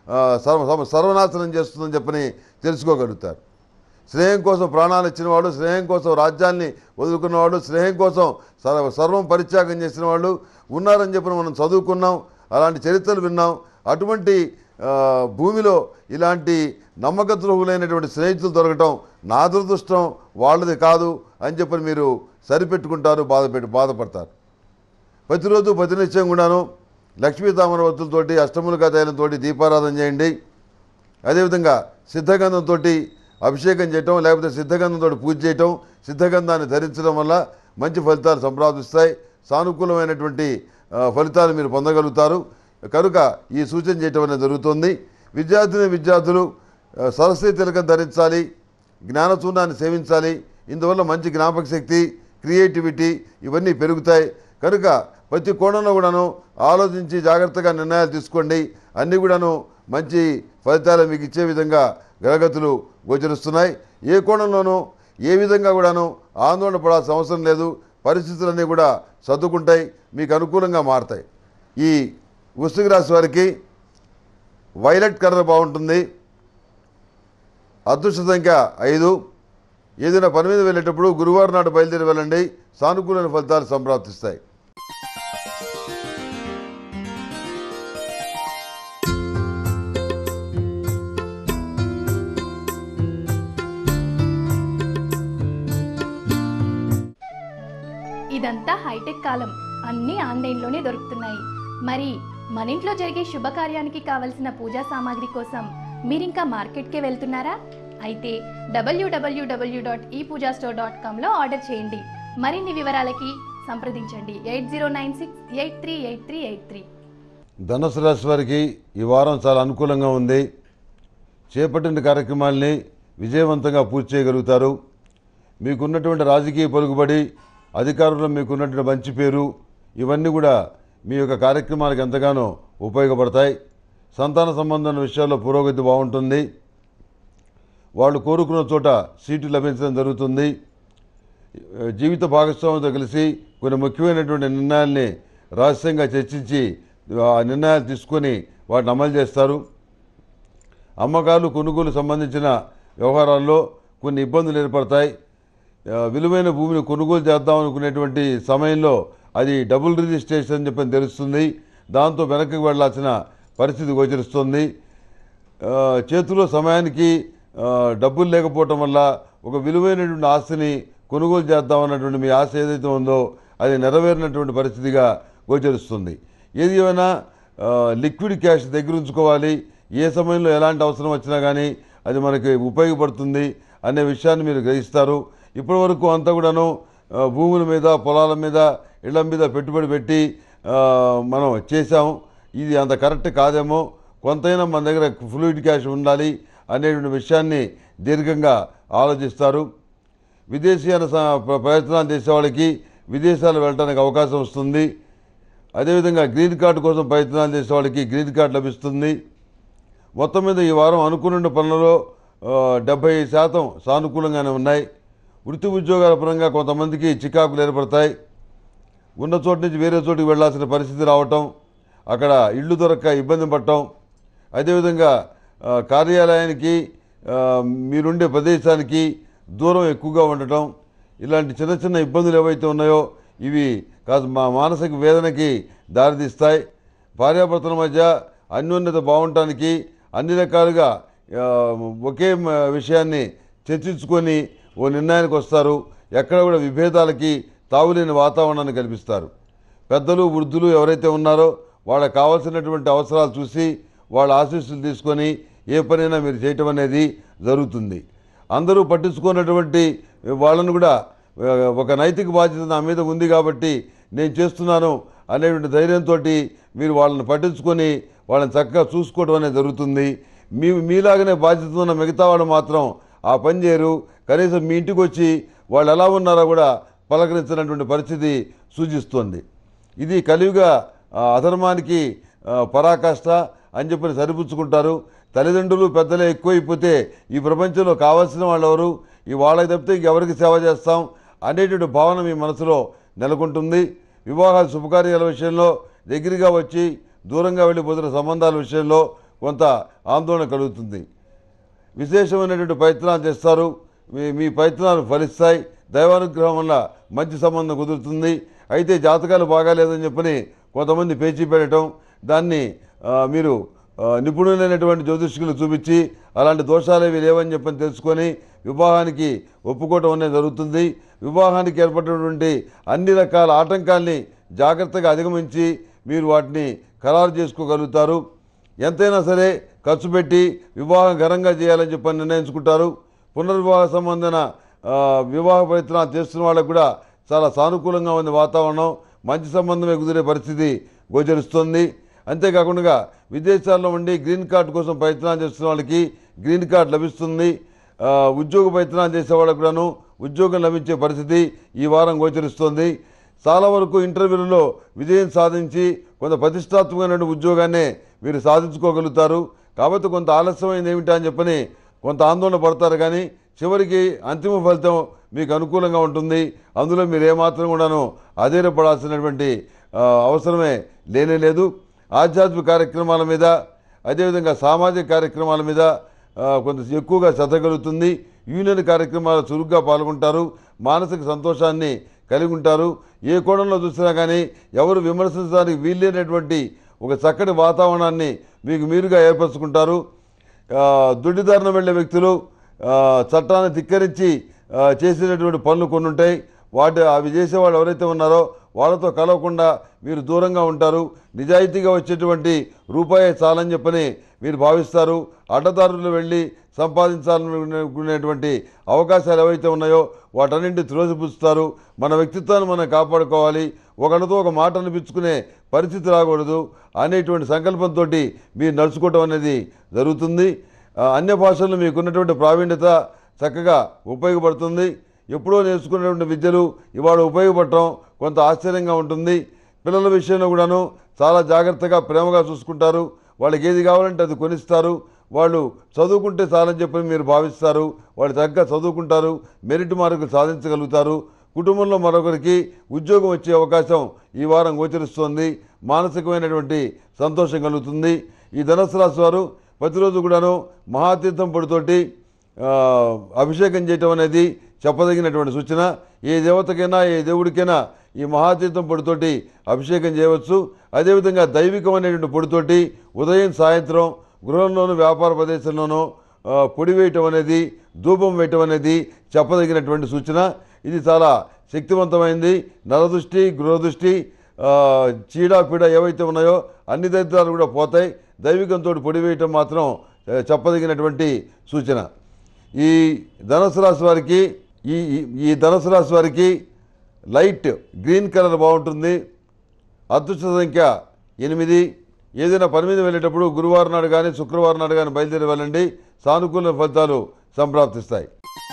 ఆ, సర్వ సర్వ- సర్వనాశనం చేస్తుందని చెప్పని తెలుసుకోగలుగుతారు స్నేహం కోసం ప్రాణాలు ఇచ్చినవాడు స్నేహం కోసం రాజ్యాన్ని వదులుకున్నవాడు స్నేహం కోసం సర్వ సర్వం పరిత్యాగం చేసిన వాళ్ళు ఉన్నారని చెప్పి మనం చదువుకున్నాం అలాంటి చరిత్రలు విన్నాం అటువంటి ఆ, భూమిలో ఇలాంటి నమ్మక ద్రోహులైనటువంటి స్నేహితులు దొరకటం నా దురదృష్టం వాళ్ళది కాదు అని చెప్పని మీరు సరిపెట్టుకుంటారు బాధపెట్టి బాధపడతారు ప్రతిరోజు ప్రతినిత్యం కూడాను లక్ష్మీ తామరవత్తులతోటి అష్టములుగా తైలంతో దీపారాధన చేయండి అదేవిధంగా సిద్ధగంధంతో అభిషేకం చేయటం లేకపోతే సిద్ధగంధంతో పూజ చేయటం సిద్ధగంధాన్ని ధరించడం వల్ల మంచి ఫలితాలు సంప్రాప్తిస్తాయి సానుకూలమైనటువంటి ఆ, ఫలితాలు మీరు పొందగలుగుతారు కనుక ఈ సూచన చేయటం అనేది జరుగుతుంది విద్యార్థిని విద్యార్థులు ఆ, సరస్వతి తిలకం ధరించాలి జ్ఞానచూర్ణాన్ని సేవించాలి ఇందువల్ల మంచి జ్ఞాపక శక్తి క్రియేటివిటీ ఇవన్నీ పెరుగుతాయి కనుక ప్రతి కోణంలో కూడాను ఆలోచించి జాగ్రత్తగా నిర్ణయాలు తీసుకోండి అన్నీ కూడాను మంచి ఫలితాలు మీకు ఇచ్చే విధంగా గ్రహగతులు గోచరిస్తున్నాయి ఏ కోణంలోనూ ఏ విధంగా కూడాను ఆందోళన పడాల్సిన అవసరం లేదు పరిస్థితులన్నీ కూడా సర్దుకుంటాయి మీకు అనుకూలంగా మారతాయి ఈ వృశ్చిక రాశి వారికి వైలెట్ కలర్ బాగుంటుంది అదృష్ట సంఖ్య ఐదు ఏదైనా పని మీద వెళ్ళేటప్పుడు గురువారం నాడు బయలుదేరి వెళ్ళండి సానుకూలమైన ఫలితాలు సంప్రాప్తిస్తాయి ఇదంతా హైటెక్ కాలం అన్నీ ఆన్లైన్లోనే దొరుకుతున్నాయి మరి మన ఇంట్లో జరిగే శుభకార్యానికి కావలసిన పూజా సామాగ్రి కోసం మీరింకా మార్కెట్కే వెళ్తున్నారా అయితే డబ్ల్యూడబ్ల్యూడబ్ల్యూ dot e puja store dot కామ్లో ఆర్డర్ చేయండి మరిన్ని వివరాలకి సంప్రదించండి eight zero nine six eight three eight three eight three ధనుసు రాశి వారికి ఈ వారం చాలా అనుకూలంగా ఉంది చేపట్టిన కార్యక్రమాల్ని విజయవంతంగా పూర్తి చేయగలుగుతారు మీకున్నటువంటి రాజకీయ పలుకుబడి అధికారంలో మీకున్నటువంటి మంచి పేరు ఇవన్నీ కూడా మీ యొక్క కార్యక్రమాలకు ఎంతగానో ఉపయోగపడతాయి సంతాన సంబంధమైన విషయాల్లో పురోగతి బాగుంటుంది వాళ్ళు కోరుకున్న చోట సీటు లభించడం జరుగుతుంది జీవిత భాగస్వామితో కలిసి కొన్ని ముఖ్యమైనటువంటి నిర్ణయాల్ని రహస్యంగా చర్చించి ఆ నిర్ణయాలు తీసుకొని వాటిని అమలు చేస్తారు అమ్మకాలు కొనుగోలు సంబంధించిన వ్యవహారాల్లో కొన్ని ఇబ్బందులు ఏర్పడతాయి ఆ, విలువైన భూమిని కొనుగోలు చేద్దాం అనుకునేటువంటి సమయంలో అది డబుల్ రిజిస్ట్రేషన్ అని చెప్పని తెలుస్తుంది దాంతో వెనక్కి వెళ్లాల్సిన పరిస్థితి గోచరిస్తుంది ఆ, చేతిలో సమయానికి ఆ, డబ్బులు లేకపోవటం వల్ల ఒక విలువైనటువంటి ఆస్తిని కొనుగోలు చేద్దామన్నటువంటి మీ ఆశ ఏదైతే ఉందో అది నెరవేరినటువంటి పరిస్థితిగా గోచరిస్తుంది ఏది ఏమైనా ఆ, లిక్విడ్ క్యాష్ దగ్గర ఉంచుకోవాలి ఏ సమయంలో ఎలాంటి అవసరం వచ్చినా కానీ అది మనకి ఉపయోగపడుతుంది అనే విషయాన్ని మీరు గ్రహిస్తారు ఇప్పటి వరకు అంతా కూడాను ఆ, భూముల మీద పొలాల మీద ఇళ్ల మీద పెట్టుబడి పెట్టి ఆ, మనం చేసాం ఇది అంత కరెక్ట్ కాదేమో కొంతైనా మన దగ్గర ఫ్లూయిడ్ క్యాష్ ఉండాలి అనేటువంటి విషయాన్ని దీర్ఘంగా ఆలోచిస్తారు విదేశీయాన స- ప్ర- ప్రయత్నాలు చేసే వాళ్ళకి విదేశాలు వెళ్ళడానికి అవకాశం వస్తుంది అదేవిధంగా గ్రీన్ కార్డు కోసం ప్రయత్నాలు చేసే వాళ్ళకి గ్రీన్ కార్డు లభిస్తుంది మొత్తం మీద ఈ వారం అనుకున్న పనులలో ఆ, డెబ్బై శాతం సానుకూలంగానే ఉన్నాయి వృత్తి ఉద్యోగాల పరంగా కొంతమందికి చికాకులు ఏర్పడతాయి ఉన్న చోటు నుంచి వేరే చోటుకి వెళ్ళాల్సిన పరిస్థితి రావటం అక్కడ ఇళ్ళు దొరక్క ఇబ్బంది పడటం అదేవిధంగా ఆ, కార్యాలయానికి ఆ, మీరుండే ప్రదేశానికి దూరం ఎక్కువగా ఉండటం ఇలాంటి చిన్న చిన్న ఇబ్బందులు ఏవైతే ఉన్నాయో ఇవి కాస్త మా మానసిక వేదనకి దారితీస్తాయి భార్యాభర్తల మధ్య అన్యోన్యత బాగుండటానికి అన్ని రకాలుగా ఆ, ఒకే మ- విషయాన్ని చర్చించుకొని ఓ నిర్ణయానికి వస్తారు ఎక్కడ కూడా విభేదాలకి తావులేని వాతావరణాన్ని కల్పిస్తారు పెద్దలు వృద్ధులు ఎవరైతే ఉన్నారో వాళ్ళకి కావాల్సినటువంటి అవసరాలు చూసి వాళ్ళ ఆశీస్సులు తీసుకొని ఏ పనైనా మీరు చేయటం అనేది జరుగుతుంది అందరూ పట్టించుకున్నటువంటి వాళ్ళను కూడా ఆ, ఒక నైతిక బాధ్యత నా మీద ఉంది కాబట్టి నేను చేస్తున్నాను అనేటువంటి ధైర్యంతో మీరు వాళ్ళని పట్టించుకొని వాళ్ళని చక్కగా చూసుకోవడం అనేది జరుగుతుంది మీ మీలాగనే బాధ్యత ఉన్న మిగతా వాళ్ళు మాత్రం ఆ పని చేయరు కనీసం మీ ఇంటికి వచ్చి వాళ్ళు ఎలా ఉన్నారో కూడా పలకరించినటువంటి పరిస్థితి సూచిస్తుంది ఇది కలియుగా ఆ, అధర్మానికి ఆ, పరాకాష్ట అని చెప్పని సరిపుచ్చుకుంటారు తల్లిదండ్రులు పెద్దలే ఎక్కువైపోతే ఈ ప్రపంచంలో కావాల్సిన వాళ్ళు ఎవరు ఈ వాళ్ళకి తప్పితే ఇంకెవరికి సేవ చేస్తాం అనేటువంటి భావన మీ మనసులో నెలకొంటుంది వివాహాల శుభకార్యాల విషయంలో దగ్గరగా వచ్చి దూరంగా వెళ్ళిపోతున్న సంబంధాల విషయంలో కొంత ఆందోళన కలుగుతుంది విశేషమైనటువంటి ప్రయత్నాలు చేస్తారు మీ మీ ప్రయత్నాలు ఫలిస్తాయి దైవానుగ్రహం వల్ల మంచి సంబంధం కుదురుతుంది అయితే జాతకాలు బాగాలేదని చెప్పని కొంతమంది పేచీ పెట్టడం దాన్ని ఆ, మీరు ఆ, నిపుణులైనటువంటి జ్యోతిష్కులు చూపించి అలాంటి దోషాలు ఏవి లేవని చెప్పని తెలుసుకొని వివాహానికి ఒప్పుకోవటం అనేది జరుగుతుంది వివాహానికి ఏర్పడినటువంటి అన్ని రకాల ఆటంకాల్ని జాగ్రత్తగా అధిగమించి మీరు వాటిని ఖరారు చేసుకోగలుగుతారు ఎంతైనా సరే ఖర్చు పెట్టి వివాహం ఘనంగా చేయాలని చెప్పని నిర్ణయించుకుంటారు పునర్వివాహ సంబంధన ఆ, వివాహ ప్రయత్నాలు చేస్తున్న వాళ్ళకు కూడా చాలా సానుకూలంగా ఉంది వాతావరణం మంచి సంబంధమే కుదిరే పరిస్థితి గోచరిస్తుంది అంతేకాకుండా విదేశాల్లో ఉండి గ్రీన్ కార్డు కోసం ప్రయత్నాలు చేస్తున్న వాళ్ళకి గ్రీన్ కార్డు లభిస్తుంది ఆ, ఉద్యోగ ప్రయత్నాలు చేసే వాళ్ళకు కూడాను ఉద్యోగం లభించే పరిస్థితి ఈ వారం గోచరిస్తుంది చాలా వరకు ఇంటర్వ్యూలలో విజయం సాధించి కొంత ప్రతిష్టాత్మకమైన ఉద్యోగాన్నే మీరు సాధించుకోగలుగుతారు కాబట్టి కొంత ఆలస్యమైంది ఏమిటా అని చెప్పని కొంత ఆందోళన పడతారు కానీ చివరికి అంతిమ ఫలితం మీకు అనుకూలంగా ఉంటుంది అందులో మీరు ఏమాత్రం కూడాను అధైర్యపడాల్సినటువంటి ఆ, అవసరమే లేనే లేదు ఆధ్యాత్మిక కార్యక్రమాల మీద అదేవిధంగా సామాజిక కార్యక్రమాల మీద ఆ, కొంత ఎక్కువగా శ్రద్ధ కలుగుతుంది యూనియన్ కార్యక్రమాలు చురుగ్గా పాల్గొంటారు మానసిక సంతోషాన్ని కలిగి ఉంటారు ఏ కోణంలో చూసినా కానీ ఎవరు విమర్శించడానికి వీల్లేనటువంటి ఒక చక్కటి వాతావరణాన్ని మీకు మీరుగా ఏర్పరచుకుంటారు ఆ, దుడ్డిదారిన వెళ్ళే వ్యక్తులు ఆ, చట్టాన్ని ధిక్కరించి ఆ, చేసినటువంటి పనులు కొన్ని ఉంటాయి వాటి అవి చేసేవాళ్ళు ఎవరైతే ఉన్నారో వాళ్ళతో కలవకుండా మీరు దూరంగా ఉంటారు నిజాయితీగా వచ్చేటువంటి రూపాయి చాలని చెప్పని మీరు భావిస్తారు అడ్డదారులు వెళ్ళి సంపాదించాలనుకునేటువంటి అవకాశాలు ఏవైతే ఉన్నాయో వాటన్నింటి త్రోసిపుచ్చుతారు మన వ్యక్తిత్వాన్ని మనం కాపాడుకోవాలి ఒకరితో ఒక మాట అనిపించుకునే పరిస్థితి రాకూడదు అనేటువంటి సంకల్పంతో మీరు నడుచుకోవటం అనేది జరుగుతుంది ఆ, అన్య భాషల్లో మీకున్నటువంటి ప్రావీణ్యత చక్కగా ఉపయోగపడుతుంది ఎప్పుడో నేర్చుకున్నటువంటి విద్యలు ఇవాళ ఉపయోగపడటం కొంత ఆశ్చర్యంగా ఉంటుంది పిల్లల విషయంలో కూడాను చాలా జాగ్రత్తగా ప్రేమగా చూసుకుంటారు వాళ్ళకి ఏది కావాలంటే అది కొనిస్తారు వాళ్ళు చదువుకుంటే చాలని చెప్పి మీరు భావిస్తారు వాళ్ళు చక్కగా చదువుకుంటారు మెరిట్ మార్కులు సాధించగలుగుతారు కుటుంబంలో మరొకరికి ఉద్యోగం వచ్చే అవకాశం ఈ వారం గోచరిస్తోంది మానసికమైనటువంటి సంతోషం కలుగుతుంది ఈ ధనుసు రాశి వారు ప్రతిరోజు కూడాను మహాతీర్థం పొడితోటి ఆ, అభిషేకం చేయటం అనేది చెప్పదగినటువంటి సూచన ఏ దేవతకైనా ఏ దేవుడికైనా ఈ మహాతీర్థం పొడితోటి అభిషేకం చేయవచ్చు అదేవిధంగా దైవికమైనటువంటి పొడితోటి ఉదయం సాయంత్రం గృహంలోనూ వ్యాపార ప్రదేశంలోనూ ఆ, పొడి వేయటం అనేది ధూపం వేయటం అనేది చెప్పదగినటువంటి సూచన ఇది చాలా శక్తివంతమైంది నరదృష్టి గృహదృష్టి ఆ, చీడ పీడ ఏవైతే ఉన్నాయో అన్ని దరిద్రాలు కూడా పోతాయి దైవికంతో పొడి వేయటం మాత్రం ఆ, చెప్పదగినటువంటి సూచన ఈ ధనుసు రాశి వారికి ఈ ఈ- ఈ ధనుసు రాశి వారికి లైట్ గ్రీన్ కలర్ బాగుంటుంది అదృష్ట సంఖ్య ఎనిమిది ఏదైనా పని మీద వెళ్ళేటప్పుడు గురువారం నాడు కానీ శుక్రవారం నాడు కానీ బయలుదేరి వెళ్ళండి సానుకూల ఫలితాలు సంప్రాప్తిస్తాయి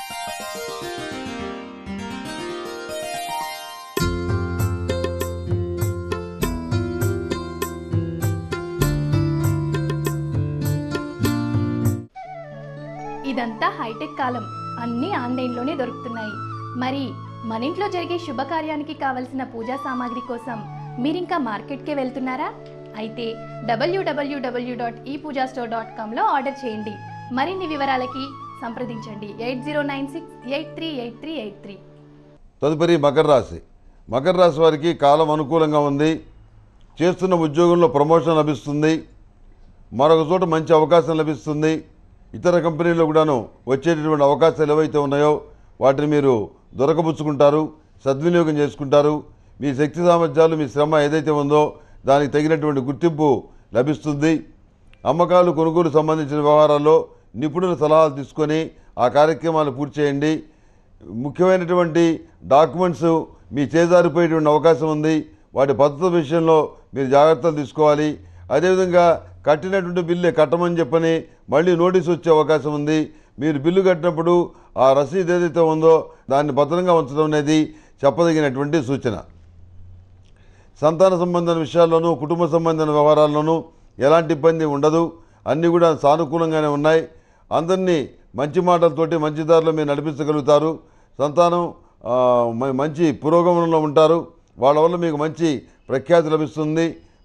ఇదంతా హైటెక్ కాలం అన్నీ ఆన్లైన్లోనే దొరుకుతున్నాయి మరి మన ఇంట్లో జరిగే శుభకార్యానికి కావలసిన పూజా సామాగ్రి కోసం మీరింకా మార్కెట్కే వెళ్తున్నారా అయితే డబ్ల్యూడబ్ల్యూడబ్ల్యూ dot e puja store dot కామ్లో ఆర్డర్ చేయండి మరిన్ని వివరాలకి సంప్రదించండి eight zero nine six eight three eight three eight three తదుపరి మకర రాశి మకర రాశి వారికి కాలం అనుకూలంగా ఉంది చేస్తున్న ఉద్యోగంలో ప్రమోషన్ లభిస్తుంది మరొక చోట మంచి అవకాశం లభిస్తుంది ఇతర కంపెనీల్లో కూడాను వచ్చేటటువంటి అవకాశాలు ఏవైతే ఉన్నాయో వాటిని మీరు దొరకబుచ్చుకుంటారు సద్వినియోగం చేసుకుంటారు మీ శక్తి సామర్థ్యాలు మీ శ్రమ ఏదైతే ఉందో దానికి తగినటువంటి గుర్తింపు లభిస్తుంది అమ్మకాలు కొనుగోలు సంబంధించిన వ్యవహారాల్లో నిపుణుల సలహాలు తీసుకొని ఆ కార్యక్రమాలు పూర్తి చేయండి ముఖ్యమైనటువంటి డాక్యుమెంట్స్ మీ చేజారిపోయేటువంటి అవకాశం ఉంది వాటి భద్రత విషయంలో మీరు జాగ్రత్తలు తీసుకోవాలి అదేవిధంగా కట్టినటువంటి బిల్లు కట్టమని చెప్పని మళ్ళీ నోటీస్ వచ్చే అవకాశం ఉంది మీరు బిల్లు కట్టినప్పుడు ఆ రసీదు ఏదైతే ఉందో దాన్ని భద్రంగా ఉంచడం అనేది చెప్పదగినటువంటి సూచన సంతాన సంబంధమైన విషయాల్లోనూ కుటుంబ సంబంధమైన వ్యవహారాల్లోనూ ఎలాంటి ఇబ్బంది ఉండదు అన్నీ కూడా సానుకూలంగానే ఉన్నాయి అందరినీ మంచి మాటలతోటి మంచి దారిలో మీరు నడిపించగలుగుతారు సంతానం ఆ, మ- మంచి పురోగమనంలో ఉంటారు వాళ్ళ వల్ల మీకు మంచి ప్రఖ్యాతి లభిస్తుంది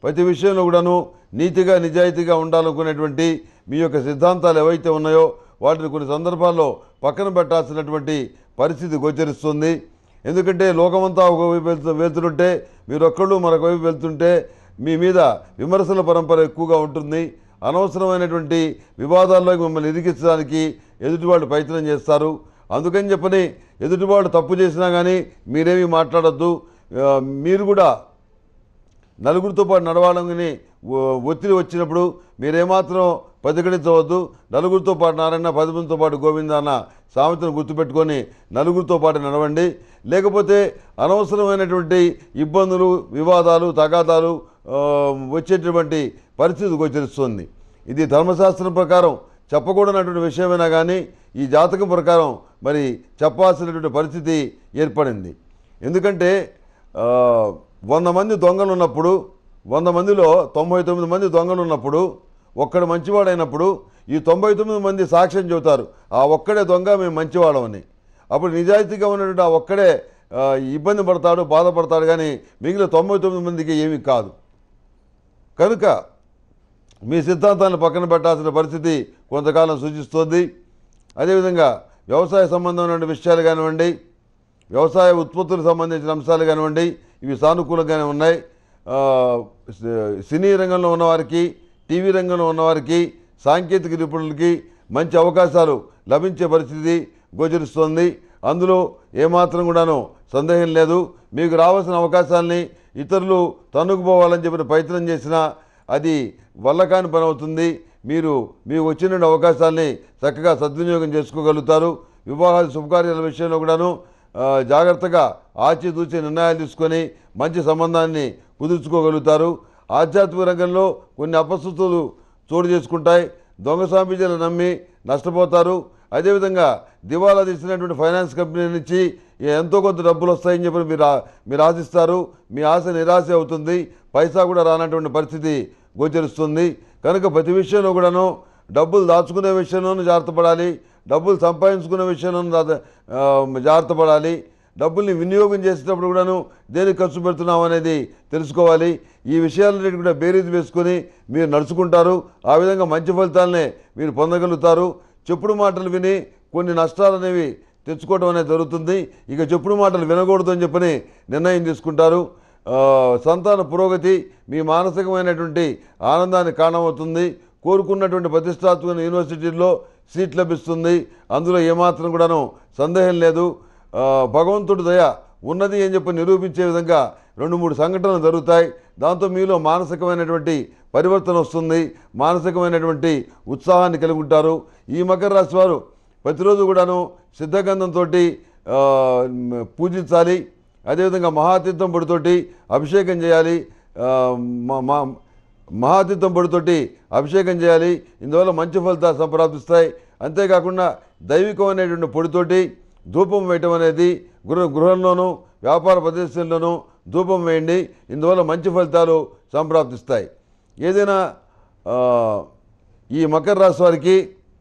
ప్రతి విషయంలో కూడాను నీతిగా నిజాయితీగా ఉండాలనుకునేటువంటి మీ యొక్క సిద్ధాంతాలు ఏవైతే ఉన్నాయో వాటిని కొన్ని సందర్భాల్లో పక్కన పెట్టాల్సినటువంటి పరిస్థితి గోచరిస్తుంది ఎందుకంటే లోకమంతా ఒకవైపు వెళ్తూ వెళ్తుంటే మీరు ఒక్కళ్ళు మరొక వైపు వెళ్తుంటే మీ మీద విమర్శల పరంపర ఎక్కువగా ఉంటుంది అనవసరమైనటువంటి వివాదాల్లోకి మిమ్మల్ని ఇరికించడానికి ఎదుటివాళ్ళు ప్రయత్నం చేస్తారు అందుకని చెప్పని ఎదుటివాళ్ళు తప్పు చేసినా కానీ మీరేమీ మాట్లాడొద్దు ఆ, మీరు కూడా నలుగురితో పాటు నడవాలని ఒ- ఒత్తిడి వచ్చినప్పుడు మీరేమాత్రం ప్రతిఘటించవద్దు నలుగురితో పాటు నారాయణ పది మందితో పాటు గోవింద అన్న సామెతను గుర్తుపెట్టుకొని నలుగురితో పాటు నడవండి లేకపోతే అనవసరమైనటువంటి ఇబ్బందులు వివాదాలు తగాదాలు ఆ, వచ్చేటటువంటి పరిస్థితి గోచరిస్తుంది ఇది ధర్మశాస్త్రం ప్రకారం చెప్పకూడనటువంటి విషయమైనా కానీ ఈ జాతకం ప్రకారం మరి చెప్పాల్సినటువంటి పరిస్థితి ఏర్పడింది ఎందుకంటే ఆ, వంద మంది దొంగలు ఉన్నప్పుడు వంద మందిలో తొంభై తొమ్మిది మంది దొంగలు ఉన్నప్పుడు ఒక్కడు మంచివాడైనప్పుడు ఈ తొంభై తొమ్మిది మంది సాక్ష్యం చెబుతారు ఆ ఒక్కడే దొంగ మేము మంచివాళ్ళమని అప్పుడు నిజాయితీగా ఉన్నటువంటి ఆ ఒక్కడే ఆ, ఇబ్బంది పడతాడు బాధపడతాడు కానీ మిగిలిన తొంభై తొమ్మిది మందికి ఏమీ కాదు కనుక మీ సిద్ధాంతాలను పక్కన పెట్టాల్సిన పరిస్థితి కొంతకాలం సూచిస్తోంది అదేవిధంగా వ్యవసాయ సంబంధమైన విషయాలు కానివ్వండి వ్యవసాయ ఉత్పత్తులకు సంబంధించిన అంశాలు కానివ్వండి ఇవి సానుకూలంగానే ఉన్నాయి ఆ, స- సినీ రంగంలో ఉన్నవారికి టీవీ రంగంలో ఉన్నవారికి సాంకేతిక నిపుణులకి మంచి అవకాశాలు లభించే పరిస్థితి గోచరిస్తోంది అందులో ఏమాత్రం కూడాను సందేహం లేదు మీకు రావాల్సిన అవకాశాలని ఇతరులు తన్నుకుపోవాలని చెప్పిన ప్రయత్నం చేసినా అది వల్ల కాని పని అవుతుంది మీరు మీకు వచ్చిన అవకాశాలని చక్కగా సద్వినియోగం చేసుకోగలుగుతారు వివాహాది శుభకార్యాల విషయంలో కూడాను ఆ, జాగ్రత్తగా ఆచితూచి నిర్ణయాలు తీసుకొని మంచి సంబంధాన్ని కుదుర్చుకోగలుగుతారు ఆధ్యాత్మిక రంగంలో కొన్ని అపశృతులు చోటు చేసుకుంటాయి దొంగ స్వామీజీలు నమ్మి నష్టపోతారు అదేవిధంగా దివాలా తీసినటువంటి ఫైనాన్స్ కంపెనీ నుంచి ఎంతో కొంత డబ్బులు వస్తాయని చెప్పి మీరు ఆ- మీరు ఆశిస్తారు మీ ఆశ నిరాశ అవుతుంది పైసా కూడా రానటువంటి పరిస్థితి గోచరిస్తుంది కనుక ప్రతి విషయంలో కూడాను డబ్బులు దాచుకునే విషయంలోనూ జాగ్రత్త పడాలి డబ్బులు సంపాదించుకునే విషయంలోనూ జాగ్రత్త- ఆ, జాగ్రత్త పడాలి డబ్బుల్ని వినియోగం చేసేటప్పుడు కూడాను దేనికి ఖర్చు పెడుతున్నాం అనేది తెలుసుకోవాలి ఈ విషయాలన్నిటి కూడా బేరీజ్ వేసుకొని మీరు నడుచుకుంటారు ఆ విధంగా మంచి ఫలితాలనే మీరు పొందగలుగుతారు చెప్పుడు మాటలు విని కొన్ని నష్టాలు అనేవి తెచ్చుకోవడం అనేది జరుగుతుంది ఇక చెప్పుడు మాటలు వినకూడదు అని చెప్పని నిర్ణయం తీసుకుంటారు ఆ, సంతాన పురోగతి మీ మానసికమైనటువంటి ఆనందాన్ని కారణమవుతుంది కోరుకున్నటువంటి ప్రతిష్టాత్మక యూనివర్సిటీల్లో సీట్ లభిస్తుంది అందులో ఏమాత్రం కూడాను సందేహం లేదు ఆ, భగవంతుడి దయ ఉన్నది అని చెప్పి నిరూపించే విధంగా రెండు మూడు సంఘటనలు జరుగుతాయి దాంతో మీలో మానసికమైనటువంటి పరివర్తన వస్తుంది మానసికమైనటువంటి ఉత్సాహాన్ని కలిగి ఉంటారు ఈ మకర రాశి వారు ప్రతిరోజు కూడాను సిద్ధగంధంతో పూజించాలి అదేవిధంగా మహాతీర్థం పొడితోటి అభిషేకం చేయాలి ఆ, మ- మ- మహాతీర్థం పొడితోటి అభిషేకం చేయాలి ఇందువల్ల మంచి ఫలితాలు సంప్రాప్తిస్తాయి అంతేకాకుండా దైవికమైనటువంటి పొడితోటి ధూపం వేయటం అనేది గృహ గృహంలోనూ వ్యాపార ప్రదేశంలోనూ ధూపం వేయండి ఇందువల్ల మంచి ఫలితాలు సంప్రాప్తిస్తాయి ఏదైనా ఆ, ఈ మకర రాశి వారికి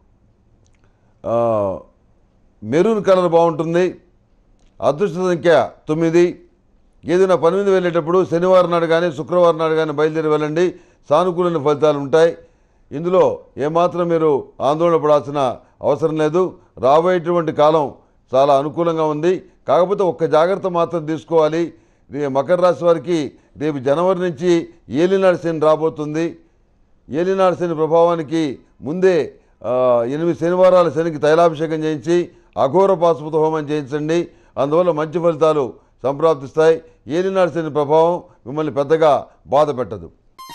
ఆ, మెరూన్ కలర్ బాగుంటుంది అదృష్ట సంఖ్య తొమ్మిది ఏదైనా పని మీద వెళ్ళేటప్పుడు శనివారం నాడు కానీ శుక్రవారం నాడు కానీ బయలుదేరి వెళ్ళండి సానుకూలమైన ఫలితాలు ఉంటాయి ఇందులో ఏమాత్రం మీరు ఆందోళన పడాల్సిన అవసరం లేదు రాబోయేటువంటి కాలం చాలా అనుకూలంగా ఉంది కాకపోతే ఒక్క జాగ్రత్త మాత్రం తీసుకోవాలి రే- మకర రాశి వారికి రేపు జనవరి నుంచి ఏలినాడు శని రాబోతుంది ఏలినాడు శని ప్రభావానికి ముందే ఆ, ఎనిమిది శనివారాల శనికి తైలాభిషేకం చేయించి అఘోర పాశుపత హోమం చేయించండి అందువల్ల మంచి ఫలితాలు సంప్రాప్తిస్తాయి ఏలినాడు శని ప్రభావం మిమ్మల్ని పెద్దగా బాధ పెట్టదు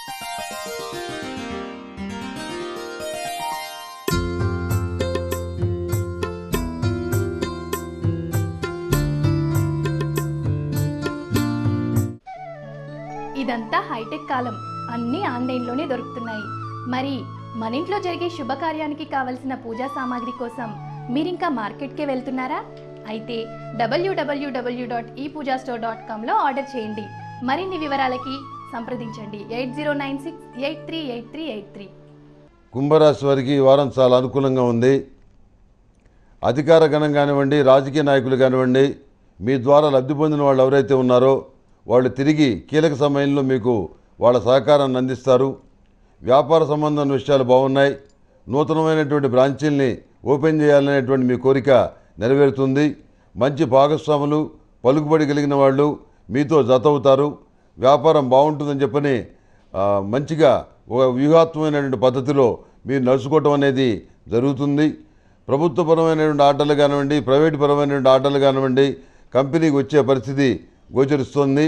ఇదంతా హైటెక్ కాలం అన్నీ ఆన్లైన్లోనే దొరుకుతున్నాయి మరి మన ఇంట్లో జరిగే శుభకార్యానికి కావలసిన పూజా సామాగ్రి కోసం మీరింకా మార్కెట్కే వెళ్తున్నారా అయితే డబ్ల్యూడబ్ల్యూడబ్ల్యూ dot e puja store dot కామ్లో ఆర్డర్ చేయండి మరిన్ని వివరాలకి సంప్రదించండి eight zero nine six eight three eight three eight three కుంభరాశి వారికి ఈ వారం చాలా అనుకూలంగా ఉంది అధికార గణం కానివ్వండి రాజకీయ నాయకులు కానివ్వండి మీ ద్వారా లబ్ధి పొందిన వాళ్ళు ఎవరైతే ఉన్నారో వాళ్ళు తిరిగి కీలక సమయంలో మీకు వాళ్ళ సహకారాన్ని అందిస్తారు వ్యాపార సంబంధమైన విషయాలు బాగున్నాయి నూతనమైనటువంటి బ్రాంచీల్ని ఓపెన్ చేయాలనేటువంటి మీ కోరిక నెరవేరుతుంది మంచి భాగస్వాములు పలుకుబడి కలిగిన వాళ్ళు మీతో జతవుతారు వ్యాపారం బాగుంటుందని చెప్పని ఆ, మంచిగా ఒక వ్యూహాత్మకమైనటువంటి పద్ధతిలో మీరు నడుచుకోవటం అనేది జరుగుతుంది ప్రభుత్వపరమైనటువంటి ఆటలు కానివ్వండి ప్రైవేటు పరమైనటువంటి ఆటలు కానివ్వండి కంపెనీకి వచ్చే పరిస్థితి గోచరిస్తుంది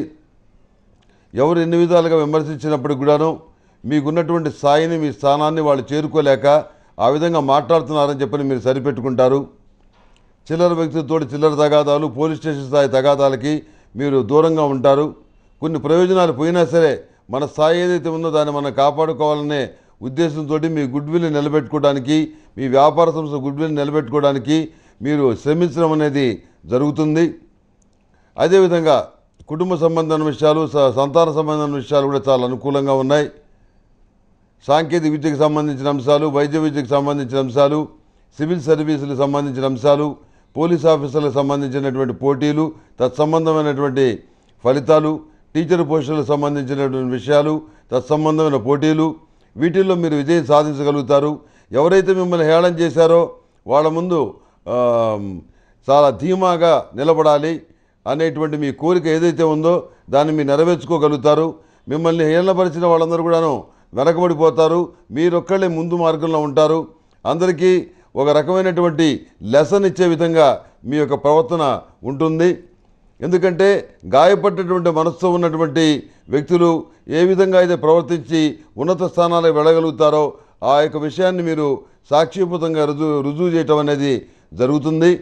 ఎవరు ఎన్ని విధాలుగా విమర్శించినప్పటికి కూడాను మీకున్నటువంటి స్థాయిని మీ స్థానాన్ని వాళ్ళు చేరుకోలేక ఆ విధంగా మాట్లాడుతున్నారని చెప్పని మీరు సరిపెట్టుకుంటారు చిల్లర వ్యక్తులతో చిల్లర తగాదాలు పోలీస్ స్టేషన్ స్థాయి తగాదాలకి మీరు దూరంగా ఉంటారు కొన్ని ప్రయోజనాలు పోయినా సరే మన స్థాయి ఏదైతే ఉందో దాన్ని మనం కాపాడుకోవాలనే ఉద్దేశంతో మీ గుడ్ విల్ని నిలబెట్టుకోవడానికి మీ వ్యాపార సంస్థ గుడ్ విల్ని నిలబెట్టుకోవడానికి మీరు శ్రమించడం అనేది జరుగుతుంది అదేవిధంగా కుటుంబ సంబంధమైన విషయాలు స- సంతాన సంబంధమైన విషయాలు కూడా చాలా అనుకూలంగా ఉన్నాయి సాంకేతిక విద్యకు సంబంధించిన అంశాలు వైద్య విద్యకు సంబంధించిన అంశాలు సివిల్ సర్వీసులకు సంబంధించిన అంశాలు పోలీస్ ఆఫీసర్లకు సంబంధించినటువంటి పోటీలు తత్సంబంధమైనటువంటి ఫలితాలు టీచర్ పోస్టులకు సంబంధించినటువంటి విషయాలు తత్సంబంధమైన పోటీలు వీటిల్లో మీరు విజయం సాధించగలుగుతారు ఎవరైతే మిమ్మల్ని హేళన చేశారో వాళ్ళ ముందు ఆ, చాలా ధీమాగా నిలబడాలి అనేటువంటి మీ కోరిక ఏదైతే ఉందో దాన్ని మీరు నెరవేర్చుకోగలుగుతారు మిమ్మల్ని హేళనపరిచిన వాళ్ళందరూ కూడాను వెనకబడిపోతారు మీరొక్కళ్ళే ముందు మార్గంలో ఉంటారు అందరికీ ఒక రకమైనటువంటి లెసన్ ఇచ్చే విధంగా మీ యొక్క ప్రవర్తన ఉంటుంది ఎందుకంటే గాయపడ్డటువంటి మనస్సు ఉన్నటువంటి వ్యక్తులు ఏ విధంగా అయితే ప్రవర్తించి ఉన్నత స్థానాలకు వెళ్ళగలుగుతారో ఆ యొక్క విషయాన్ని మీరు సాక్షిభూతంగా రుజువు రుజువు చేయటం అనేది జరుగుతుంది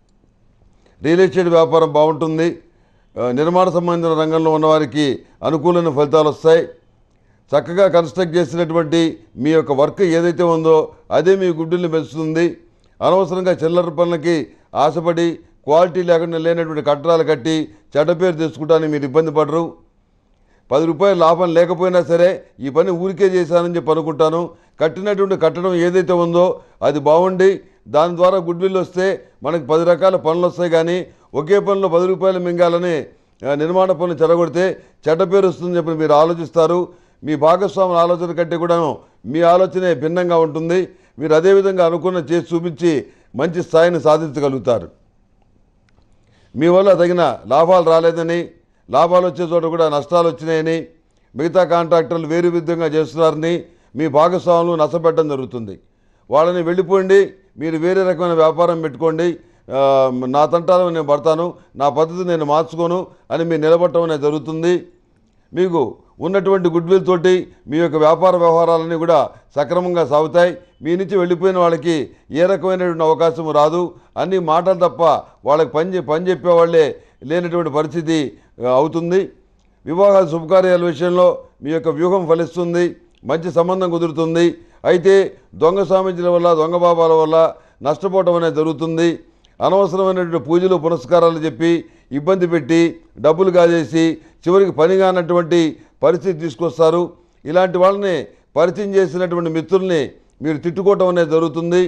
రియల్ ఎస్టేట్ వ్యాపారం బాగుంటుంది ఆ, నిర్మాణ సంబంధించిన రంగంలో ఉన్నవారికి అనుకూలమైన ఫలితాలు వస్తాయి చక్కగా కన్స్ట్రక్ట్ చేసినటువంటి మీ యొక్క వర్క్ ఏదైతే ఉందో అదే మీ గుడ్డుల్ని పెంచుతుంది అనవసరంగా చిల్లర పనులకి ఆశపడి క్వాలిటీ లేకుండా లేనటువంటి కట్టడాలు కట్టి చెడ్డ పేరు తెచ్చుకుంటానికి మీరు ఇబ్బంది పడరు పది రూపాయలు లాభం లేకపోయినా సరే ఈ పని ఊరికే చేశానని చెప్పి అనుకుంటాను కట్టినటువంటి కట్టడం ఏదైతే ఉందో అది బాగుండి దాని ద్వారా గుడ్ విల్ వస్తే మనకి పది రకాల పనులు వస్తాయి కానీ ఒకే పనిలో పది రూపాయలు మింగాలని ఆ, నిర్మాణ పనులు చెడగొడితే చెడ్డ పేరు వస్తుందని చెప్పి మీరు ఆలోచిస్తారు మీ భాగస్వాముల ఆలోచన కంటే కూడాను మీ ఆలోచనే భిన్నంగా ఉంటుంది మీరు అదేవిధంగా అనుకున్న చేసి చూపించి మంచి స్థాయిని సాధించగలుగుతారు మీ వల్ల తగిన లాభాలు రాలేదని లాభాలు వచ్చే చోట కూడా నష్టాలు వచ్చినాయని మిగతా కాంట్రాక్టర్లు వేరు విధంగా చేస్తున్నారని మీ భాగస్వాములు నష్టపెట్టడం జరుగుతుంది వాళ్ళని వెళ్ళిపోండి మీరు వేరే రకమైన వ్యాపారం పెట్టుకోండి ఆ, నా తంటాలు నేను పడతాను నా పద్ధతి నేను మార్చుకోను అని మీరు నిలబడటం అనేది జరుగుతుంది మీకు ఉన్నటువంటి గుడ్ విల్ తోటి మీ యొక్క వ్యాపార వ్యవహారాలన్నీ కూడా సక్రమంగా సాగుతాయి మీ నుంచి వెళ్ళిపోయిన వాళ్ళకి ఏ రకమైనటువంటి అవకాశం రాదు అన్ని మాటలు తప్ప వాళ్ళకి పని చె- పని చెప్పేవాళ్ళే లేనటువంటి పరిస్థితి ఆ, అవుతుంది వివాహాల శుభకార్యాల విషయంలో మీ యొక్క వ్యూహం ఫలిస్తుంది మంచి సంబంధం కుదురుతుంది అయితే దొంగ స్వామీజీల వల్ల దొంగ బాబాల వల్ల నష్టపోవటం అనేది జరుగుతుంది అనవసరమైనటువంటి పూజలు పునస్కారాలు చెప్పి ఇబ్బంది పెట్టి డబ్బులు కాజేసి చివరికి పని కానటువంటి పరిస్థితి తీసుకొస్తారు ఇలాంటి వాళ్ళని పరిచయం చేసినటువంటి మిత్రుల్ని మీరు తిట్టుకోవటం అనేది జరుగుతుంది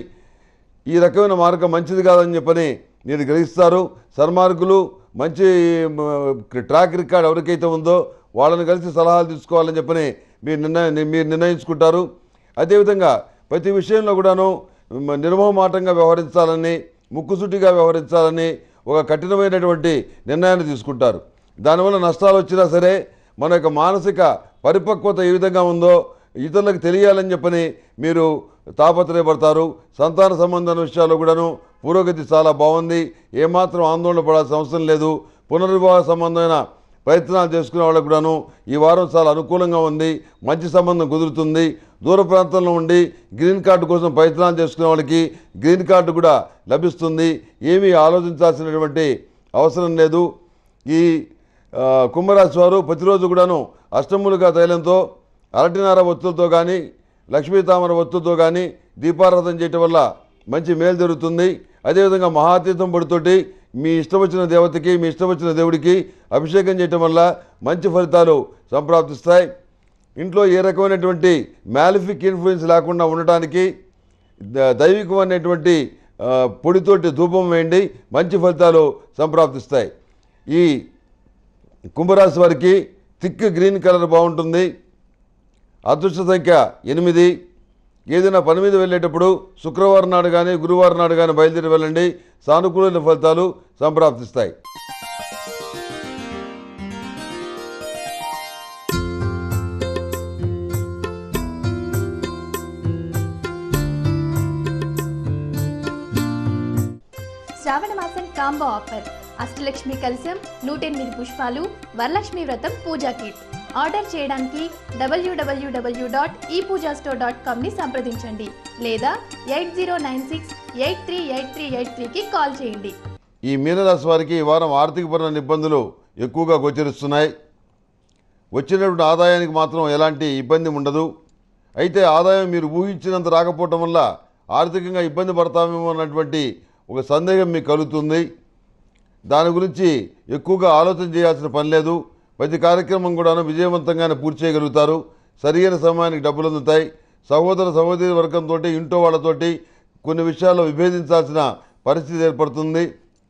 ఈ రకమైన మార్గం మంచిది కాదని చెప్పని మీరు గ్రహిస్తారు సన్మార్గులు మంచి మ, ట్రాక్ రికార్డ్ ఎవరికైతే ఉందో వాళ్ళని కలిసి సలహాలు తీసుకోవాలని చెప్పని మీరు నిర్ణయం మీరు నిర్ణయించుకుంటారు అదేవిధంగా ప్రతి విషయంలో కూడాను మ, నిర్మోహమాటంగా వ్యవహరించాలని ముక్కుసూటిగా వ్యవహరించాలని ఒక కఠినమైనటువంటి నిర్ణయాన్ని తీసుకుంటారు దానివల్ల నష్టాలు వచ్చినా సరే మన యొక్క మానసిక పరిపక్వత ఏ విధంగా ఉందో ఇతరులకు తెలియాలని చెప్పని మీరు తాపత్రయపడతారు సంతాన సంబంధమైన విషయాల్లో కూడాను పురోగతి చాలా బాగుంది ఏమాత్రం ఆందోళన పడాల్సిన అవసరం లేదు పునర్వివాహ సంబంధమైన ప్రయత్నాలు చేసుకునే వాళ్ళకు కూడాను ఈ వారం చాలా అనుకూలంగా ఉంది మంచి సంబంధం కుదురుతుంది దూర ప్రాంతంలో ఉండి గ్రీన్ కార్డు కోసం ప్రయత్నాలు చేసుకునే వాళ్ళకి గ్రీన్ కార్డు కూడా లభిస్తుంది ఏమీ ఆలోచించాల్సినటువంటి అవసరం లేదు ఈ ఆ, కుంభరాశి వారు ప్రతిరోజు కూడాను అష్టములుగా తైలంతో అరటినార ఒత్తులతో కానీ లక్ష్మీతామర ఒత్తులతో కానీ దీపారాధన చేయటం వల్ల మంచి మేలు జరుగుతుంది అదేవిధంగా మహాతీర్థం పొడితోటి మీ ఇష్టం వచ్చిన దేవతకి మీ ఇష్టం వచ్చిన దేవుడికి అభిషేకం చేయటం వల్ల మంచి ఫలితాలు సంప్రాప్తిస్తాయి ఇంట్లో ఏ రకమైనటువంటి మ్యాలిఫిక్ ఇన్ఫ్లుయెన్స్ లేకుండా ఉండటానికి ద- దైవికం అనేటువంటి ఆ, పొడితోటి ధూపం వేయండి మంచి ఫలితాలు సంప్రాప్తిస్తాయి ఈ కుంభరాశి వారికి థిక్ గ్రీన్ కలర్ బాగుంటుంది అదృష్ట సంఖ్య ఎనిమిది ఏదైనా పని మీద వెళ్ళేటప్పుడు శుక్రవారం నాడు కానీ గురువారం నాడు కానీ బయలుదేరి వెళ్ళండి సానుకూల ఫలితాలు సంప్రాప్తిస్తాయి శ్రావణ మాసం కాంబో ఆఫర్ అష్టలక్ష్మి కలశం నూట ఎనిమిది పుష్పాలు వరలక్ష్మి వ్రతం పూజా కిట్ ఆర్డర్ చేయడానికి డబ్ల్యూడబ్ల్యూడబ్ల్యూ dot e puja store dot కామ్ని సంప్రదించండి లేదా eight zero nine six eight three eight three eight త్రీకి కాల్ చేయండి ఈ మీనరాశి వారికి ఈ వారం ఆర్థికపరమైన ఇబ్బందులు ఎక్కువగా గోచరిస్తున్నాయి వచ్చినటువంటి ఆదాయానికి మాత్రం ఎలాంటి ఇబ్బంది ఉండదు అయితే ఆదాయం మీరు ఊహించినంత రాకపోవటం వల్ల ఆర్థికంగా ఇబ్బంది పడతామేమో అన్నటువంటి ఒక సందేహం మీకు కలుగుతుంది దాని గురించి ఎక్కువగా ఆలోచన చేయాల్సిన పని లేదు ప్రతి కార్యక్రమం కూడాను విజయవంతంగానే పూర్తి చేయగలుగుతారు సరియైన సమయానికి డబ్బులు అందుతాయి సహోదర సహోదరి వర్గంతో ఇంట్లో వాళ్ళతోటి కొన్ని విషయాల్లో విభేదించాల్సిన పరిస్థితి ఏర్పడుతుంది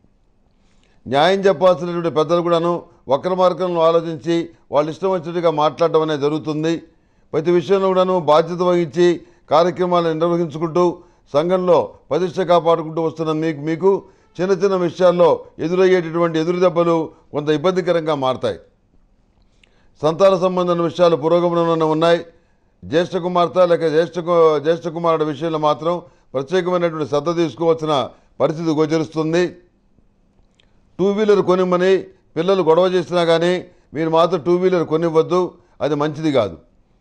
న్యాయం చెప్పాల్సినటువంటి పెద్దలు కూడాను వక్ర మార్గంలో ఆలోచించి వాళ్ళ ఇష్టం వచ్చినట్టుగా మాట్లాడడం అనేది జరుగుతుంది ప్రతి విషయంలో కూడాను బాధ్యత వహించి కార్యక్రమాలను నిర్వహించుకుంటూ సంఘంలో ప్రతిష్ట కాపాడుకుంటూ వస్తున్న మీకు మీకు చిన్న చిన్న విషయాల్లో ఎదురయ్యేటటువంటి ఎదురు దెబ్బలు కొంత ఇబ్బందికరంగా మారతాయి సంతాన సంబంధమైన విషయాలు పురోగమనంలో ఉన్నాయి జ్యేష్ఠ కుమార్తె లేక జ్యేష్ఠ కు- జ్యేష్ఠ కుమారుడు విషయంలో మాత్రం ప్రత్యేకమైనటువంటి శ్రద్ధ తీసుకోవాల్సిన పరిస్థితి గోచరిస్తుంది టూ వీలర్ కొనిమ్మని పిల్లలు గొడవ చేసినా కానీ మీరు మాత్రం టూ వీలర్ కొనివ్వద్దు అది మంచిది కాదు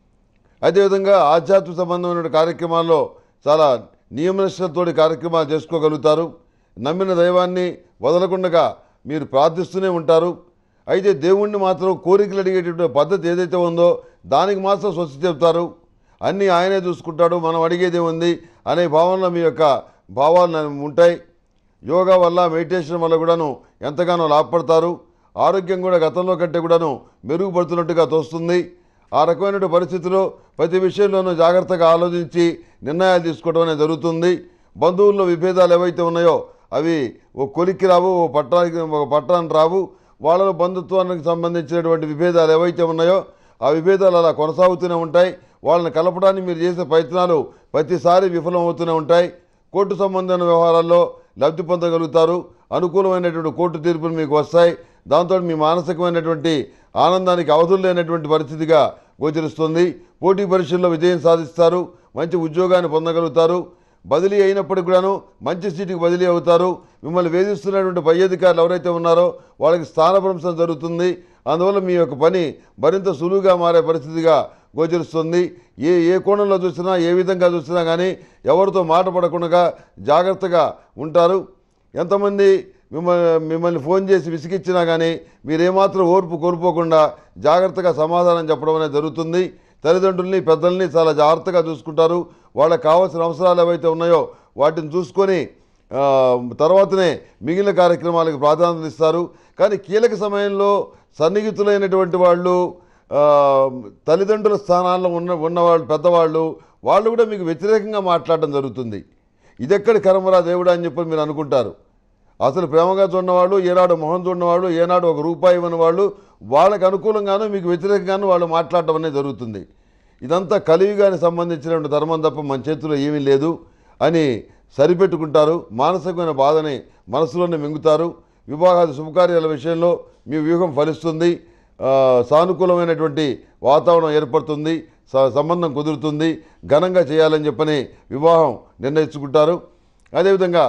అదేవిధంగా ఆధ్యాత్మిక సంబంధమైన కార్యక్రమాల్లో చాలా నియమనిష్టతోటి కార్యక్రమాలు చేసుకోగలుగుతారు నమ్మిన దైవాన్ని వదలకుండా మీరు ప్రార్థిస్తూనే ఉంటారు అయితే దేవుణ్ణి మాత్రం కోరికలు అడిగేటటువంటి పద్ధతి ఏదైతే ఉందో దానికి మాత్రం స్వస్తి చెప్తారు అన్నీ ఆయనే చూసుకుంటాడు మనం అడిగేది ఉంది అనే భావనలో మీ యొక్క భావాలు ఉంటాయి యోగా వల్ల మెడిటేషన్ వల్ల కూడాను ఎంతగానో లాభపడతారు ఆరోగ్యం కూడా గతంలో కంటే కూడాను మెరుగుపడుతున్నట్టుగా తోస్తుంది ఆ రకమైన పరిస్థితిలో ప్రతి విషయంలోనూ జాగ్రత్తగా ఆలోచించి నిర్ణయాలు తీసుకోవడం అనేది జరుగుతుంది బంధువుల్లో విభేదాలు ఏవైతే ఉన్నాయో అవి ఓ కొలిక్కి రావు ఓ పట్టణానికి ఒక పట్టణానికి రావు వాళ్ళలో బంధుత్వానికి సంబంధించినటువంటి విభేదాలు ఏవైతే ఉన్నాయో ఆ విభేదాలు అలా కొనసాగుతూనే ఉంటాయి వాళ్ళని కలపడానికి మీరు చేసే ప్రయత్నాలు ప్రతిసారి విఫలం అవుతూనే ఉంటాయి కోర్టు సంబంధమైన వ్యవహారాల్లో లబ్ధి పొందగలుగుతారు అనుకూలమైనటువంటి కోర్టు తీర్పులు మీకు వస్తాయి దాంతో మీ మానసికమైనటువంటి ఆనందానికి అవధులు లేనటువంటి పరిస్థితిగా గోచరిస్తుంది పోటీ పరీక్షల్లో విజయం సాధిస్తారు మంచి ఉద్యోగాన్ని పొందగలుగుతారు బదిలీ అయినప్పటికి కూడాను మంచి సీటుకి బదిలీ అవుతారు మిమ్మల్ని వేధిస్తున్నటువంటి పై అధికారులు ఎవరైతే ఉన్నారో వాళ్ళకి స్థానభ్రంశం జరుగుతుంది అందువల్ల మీ యొక్క పని మరింత సులువుగా మారే పరిస్థితిగా గోచరిస్తుంది ఏ ఏ కోణంలో చూసినా ఏ విధంగా చూసినా కానీ ఎవరితో మాట పడకుండా జాగ్రత్తగా ఉంటారు ఎంతమంది మిమ్మల్ని మిమ్మల్ని ఫోన్ చేసి విసిగిచ్చినా కానీ మీరేమాత్రం ఓర్పు కోల్పోకుండా జాగ్రత్తగా సమాధానం చెప్పడం అనేది జరుగుతుంది తల్లిదండ్రుల్ని పెద్దల్ని చాలా జాగ్రత్తగా చూసుకుంటారు వాళ్ళకి కావాల్సిన అవసరాలు ఏవైతే ఉన్నాయో వాటిని చూసుకొని ఆ, తర్వాతనే మిగిలిన కార్యక్రమాలకు ప్రాధాన్యత ఇస్తారు కానీ కీలక సమయంలో సన్నిహితులైనటువంటి వాళ్ళు ఆ, తల్లిదండ్రుల స్థానాల్లో ఉన్న ఉన్నవాళ్ళు పెద్దవాళ్ళు వాళ్ళు కూడా మీకు వ్యతిరేకంగా మాట్లాడడం జరుగుతుంది ఇదెక్కడి కర్మరా దేవుడా అని చెప్పి మీరు అనుకుంటారు అసలు ప్రేమగా చూడవాళ్ళు ఏనాడు మొహం చూడవాళ్ళు ఏనాడు ఒక రూపాయి ఇవ్వని వాళ్ళు వాళ్ళకి అనుకూలంగాను మీకు వ్యతిరేకంగాను వాళ్ళు మాట్లాడటం అనేది జరుగుతుంది ఇదంతా కలియుగానికి సంబంధించినటువంటి ధర్మం తప్ప మన చేతిలో ఏమీ లేదు అని సరిపెట్టుకుంటారు మానసికమైన బాధని మనసులోనే మింగుతారు వివాహాది శుభకార్యాల విషయంలో మీ వ్యూహం ఫలిస్తుంది ఆ, సానుకూలమైనటువంటి వాతావరణం ఏర్పడుతుంది స- సంబంధం కుదురుతుంది ఘనంగా చేయాలని చెప్పని వివాహం నిర్ణయించుకుంటారు అదేవిధంగా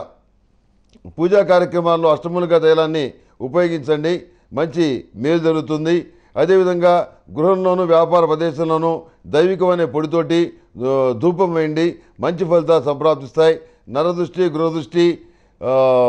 పూజా కార్యక్రమాల్లో అష్టములుగా తైలాన్ని ఉపయోగించండి మంచి మేలు జరుగుతుంది అదేవిధంగా గృహంలోనూ వ్యాపార ప్రదేశంలోనూ దైవికమైన పొడితోటి ఆ, ధూపం వేయండి మంచి ఫలితాలు సంప్రాప్తిస్తాయి నరదృష్టి గృహదృష్టి ఆ,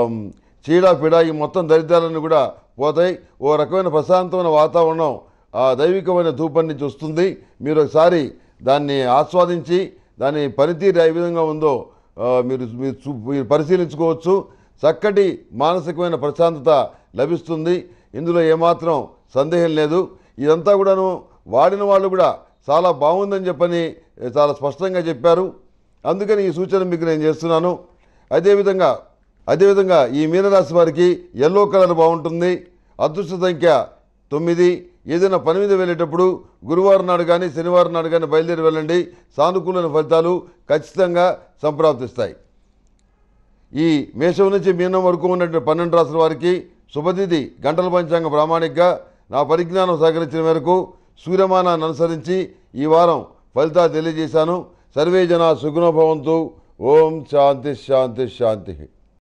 చీడ పిడ ఈ మొత్తం దరిద్రాలన్నీ కూడా పోతాయి ఓ రకమైన ప్రశాంతమైన వాతావరణం ఆ దైవికమైన ధూపం నుంచి వస్తుంది మీరు ఒకసారి దాన్ని ఆస్వాదించి దాని పనితీరు ఏ విధంగా ఉందో ఆ, మీరు మీరు చూ- మీరు పరిశీలించుకోవచ్చు చక్కటి మానసికమైన ప్రశాంతత లభిస్తుంది ఇందులో ఏమాత్రం సందేహం లేదు ఇదంతా కూడాను వాడిన వాళ్ళు కూడా చాలా బాగుందని చెప్పని చాలా స్పష్టంగా చెప్పారు అందుకని ఈ సూచన మీకు నేను చేస్తున్నాను అదేవిధంగా అదేవిధంగా ఈ మీనరాశి వారికి ఎల్లో కలర్ బాగుంటుంది అదృష్ట సంఖ్య తొమ్మిది ఏదైనా పని మీద వెళ్ళేటప్పుడు గురువారం నాడు కానీ శనివారం నాడు కానీ బయలుదేరి వెళ్ళండి సానుకూలమైన ఫలితాలు ఖచ్చితంగా సంప్రాప్తిస్తాయి ఈ మేషం నుంచి మీనం వరకు ఉన్నటువంటి పన్నెండు రాసుల వారికి శుభతిథి గంటల పంచాంగ ప్రామాణికగా నా పరిజ్ఞానం సహకరించిన మేరకు సూర్యమానాన్ని అనుసరించి ఈ వారం ఫలితాలు తెలియజేశాను సర్వే జన సుగుణభవంతు ఓం శాంతి శాంతి శాంతి